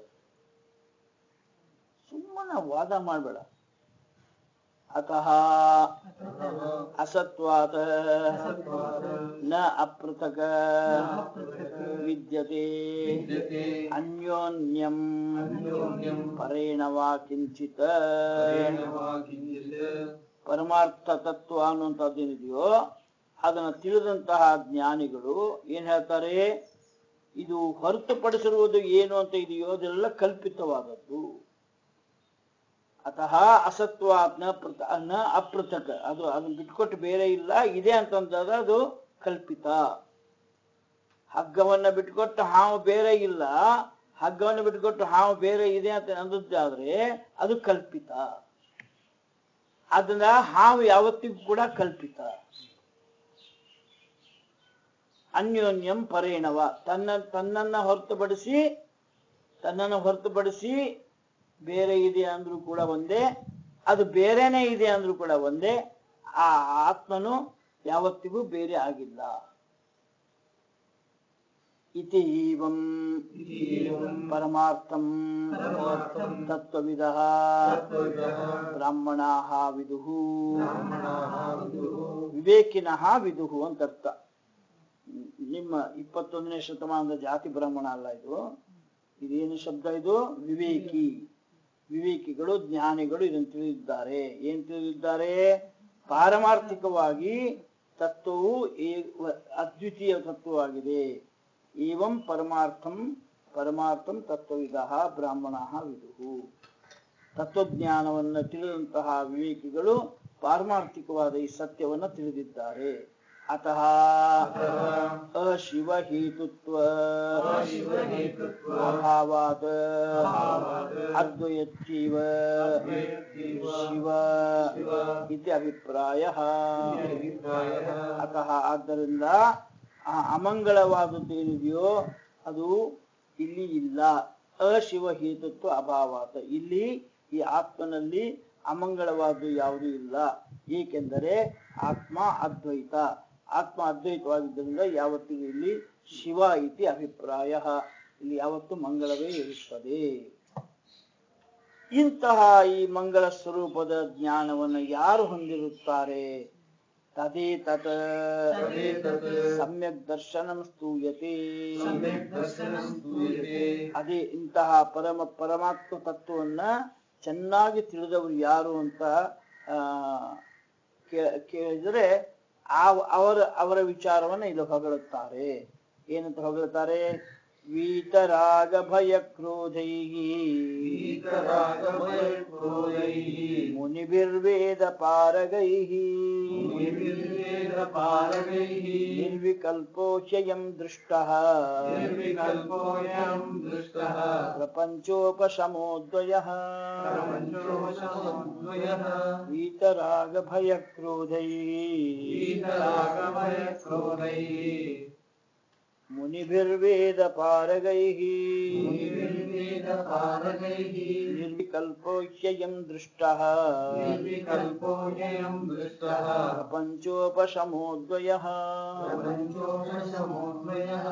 ಸುಮ್ಮನೆ ವಾದ ಮಾಡಬೇಡ ಅತಃ ಅಸತ್ವಾತ ನ ಅಪೃಥಕ ವಿದ್ಯತೆ ವಿದ್ಯತೆ ಅನ್ಯೋನ್ಯಂ ಅನ್ಯೋನ್ಯಂ ಪರೇಣ ವಾ ಕಿಂಚಿತ್ ಪರೇಣವಾ ಕಿಂಚಿತ್ ಪರಮಾರ್ಥ ತತ್ವ ಅನ್ನುವಂಥದ್ದು ಏನಿದೆಯೋ ಅದನ್ನು ತಿಳಿದಂತಹ ಜ್ಞಾನಿಗಳು ಏನ್ ಹೇಳ್ತಾರೆ ಇದು ಹೊರತುಪಡಿಸಿರುವುದು ಏನು ಅಂತ ಇದೆಯೋ ಅದೆಲ್ಲ ಕಲ್ಪಿತವಾದದ್ದು ಅತಃ ಅಸತ್ವಾತ್ನ ಪೃಥ ನ ಅಪೃಥಕ ಅದು ಅದನ್ನ ಬಿಟ್ಕೊಟ್ಟು ಬೇರೆ ಇಲ್ಲ ಇದೆ ಅಂತಂದಾಗ ಅದು ಕಲ್ಪಿತ ಹಗ್ಗವನ್ನ ಬಿಟ್ಕೊಟ್ಟು ಹಾವು ಬೇರೆ ಇಲ್ಲ ಹಗ್ಗವನ್ನು ಬಿಟ್ಕೊಟ್ಟು ಹಾವು ಬೇರೆ ಇದೆ ಅಂತ ಅಂದದ್ದಾದ್ರೆ ಅದು ಕಲ್ಪಿತ ಅದನ್ನ ಹಾವು ಯಾವತ್ತಿಗೂ ಕೂಡ ಕಲ್ಪಿತ ಅನ್ಯೋನ್ಯಂ ಪರೇಣವ ತನ್ನ ತನ್ನನ್ನ ಹೊರತುಪಡಿಸಿ ತನ್ನನ್ನು ಹೊರತುಪಡಿಸಿ ಬೇರೆ ಇದೆ ಅಂದ್ರೂ ಕೂಡ ಒಂದೇ ಅದು ಬೇರೆನೇ ಇದೆ ಅಂದ್ರೂ ಕೂಡ ಒಂದೇ ಆ ಆತ್ಮನು ಯಾವತ್ತಿಗೂ ಬೇರೆ ಆಗಿಲ್ಲ ಇತಿ ಏವಂ ಇತಿ ಏವಂ ಪರಮಾರ್ಥಂ ಪರಮಾರ್ಥಂ ತತ್ವವಿದಃ ತತ್ವವಿದಃ ಬ್ರಾಹ್ಮಣಾಃ ವಿದುಃ ಬ್ರಾಹ್ಮಣಾಃ ವಿದುಃ ವಿವೇಕಿನಃ ವಿದುಃ ಅಂತ ಅರ್ಥ ನಿಮ್ಮ ಇಪ್ಪತ್ತೊಂದನೇ ಶತಮಾನದ ಜಾತಿ ಬ್ರಾಹ್ಮಣ ಅಲ್ಲ ಇದು ಇದೇನು ಶಬ್ದ ಇದು ವಿವೇಕಿ ವಿವೇಕಿಗಳು ಜ್ಞಾನಿಗಳು ಇದನ್ನು ತಿಳಿದಿದ್ದಾರೆ ಏನ್ ತಿಳಿದಿದ್ದಾರೆ ಪಾರಮಾರ್ಥಿಕವಾಗಿ ತತ್ವವು ಏ- ವ- ಅದ್ವಿತೀಯ ತತ್ವವಾಗಿದೆ ಏವಂ ಪರಮಾರ್ಥಂ ಪರಮಾರ್ಥಂ ತತ್ವವಿದ ಬ್ರಾಹ್ಮಣ ವಿದುಹು ತತ್ವಜ್ಞಾನವನ್ನು ತಿಳಿದಂತಹ ವಿವೇಕಿಗಳು ಪಾರಮಾರ್ಥಿಕವಾದ ಈ ಸತ್ಯವನ್ನು ತಿಳಿದಿದ್ದಾರೆ ಅತಃ ಅಶಿವಹೇತುತ್ವ ಅಶಿವಹೇತುತ್ವ ಅಭಾವಾತ್ ಅಭಾವಾತ್ ಅದ್ವಯತ್ಯೈವ ಅದ್ವಯತ್ಯೈವ ಶಿವ ಶಿವ ಇತಿ ಅಭಿಪ್ರಾಯ ಇತಿ ಅಭಿಪ್ರಾಯಃ. ಅತಃ ಆದ್ದರಿಂದ ಆ ಅಮಂಗಳವಾದದ್ದು ಏನಿದೆಯೋ ಅದು ಇಲ್ಲಿ ಇಲ್ಲ ಅಶಿವ ಹೇತುತ್ವ ಅಭಾವಾತ ಇಲ್ಲಿ ಈ ಆತ್ಮನಲ್ಲಿ ಅಮಂಗಳವಾದ್ದು ಯಾವುದೂ ಇಲ್ಲ ಏಕೆಂದರೆ ಆತ್ಮ ಅದ್ವೈತ ಆತ್ಮ ಅದ್ವೈತವಾಗಿದ್ದರಿಂದ ಯಾವತ್ತಿಗೂ ಇಲ್ಲಿ ಶಿವ ಇತಿ ಅಭಿಪ್ರಾಯ ಇಲ್ಲಿ ಯಾವತ್ತು ಮಂಗಳವೇ ಇರುತ್ತದೆ ಇಂತಹ ಈ ಮಂಗಳ ಸ್ವರೂಪದ ಜ್ಞಾನವನ್ನು ಯಾರು ಹೊಂದಿರುತ್ತಾರೆ ತದೇ ತತ್ ತದೇತತ್ ಸಮ್ಯಕ್ ದರ್ಶನಂ ಸ್ತೂಯತೆ ಸಮ್ಯಕ್ ದರ್ಶನಂ ಸ್ತೂಯತೆ. ಅದೇ ಇಂತಹ ಪರಮ ಪರಮಾತ್ಮ ತತ್ವವನ್ನ ಚೆನ್ನಾಗಿ ತಿಳಿದವರು ಯಾರು ಅಂತ ಆ, ಕೇ- ಕೇಳಿದರೆ ಆ ಅವರ ಅವರ ವಿಚಾರವನ್ನ ಇಲ್ಲಿ ಹೊಗಳುತ್ತಾರೆ ಏನಂತ ಹೊಗಳುತ್ತಾರೆ ವೀತರಾಗ ಭಯ ಕ್ರೋಧೈ वीतरागभयक्रोधैः ಮುನಿಭಿರ್ವೇದ ಪಾರಗೈ मुनिर्वेदपारगैः ನಿರ್ವಿಕಲ್ಪೋ ಹ್ಯಯಂ ದೃಷ್ಟ निर्विकल्पोऽयं दृष्टः ಪ್ರಪಂಚೋಪಶಮೋದ್ವಯ प्रपञ्चोपशमोऽद्वयः ವೀತರಾಗ ಭಯ ಕ್ರೋಧೈ वीतरागभयक्रोधैः ಮುನಿಭಿರ್ವೇದ ಪಾರಗೈ मुनिर्वेदपारगैः ನಿರ್ವಿಕಲ್ಪೋ ಹ್ಯಯಂ ದೃಷ್ಟ निर्विकल्पोऽयं दृष्टः ಪ್ರಪಂಚೋಪಶಮೋದ್ವಯ प्रपञ्चोपशमोऽद्वयः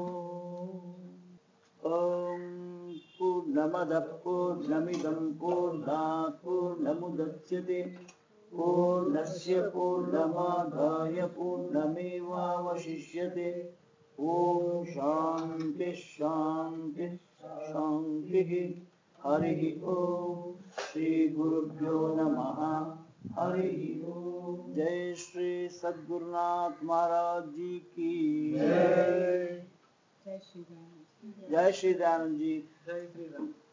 ಓಂ ಪೂರ್ಣಮದಃ ಪೂರ್ಣಮಿದಂ ಪೂರ್ಣಾತ್ ಪೂರ್ಣಮುದಚ್ಯತೆ ಪೂರ್ಣಸ್ಯ ಪೂರ್ಣಮಾದಾಯ ಪೂರ್ಣಮೇವಾವಶಿಷ್ಯತೆ ಓಂ ಶಾಂತಿ ಶಾಂತಿ ಶಾಂತಿ ಹರಿ ಓಂ ಶ್ರೀ ಗುರುಭ್ಯೋ ನಮಃ ಹರಿ ಓಂ ಜೈ ಶ್ರೀ ಸದ್ಗುರುನಾಥ್ ಮಹಾರಾಜ್ ಜಿ ಕಿ ಜೈ ಶ್ರೀರಾಮ್ जय श्री दयानंद जी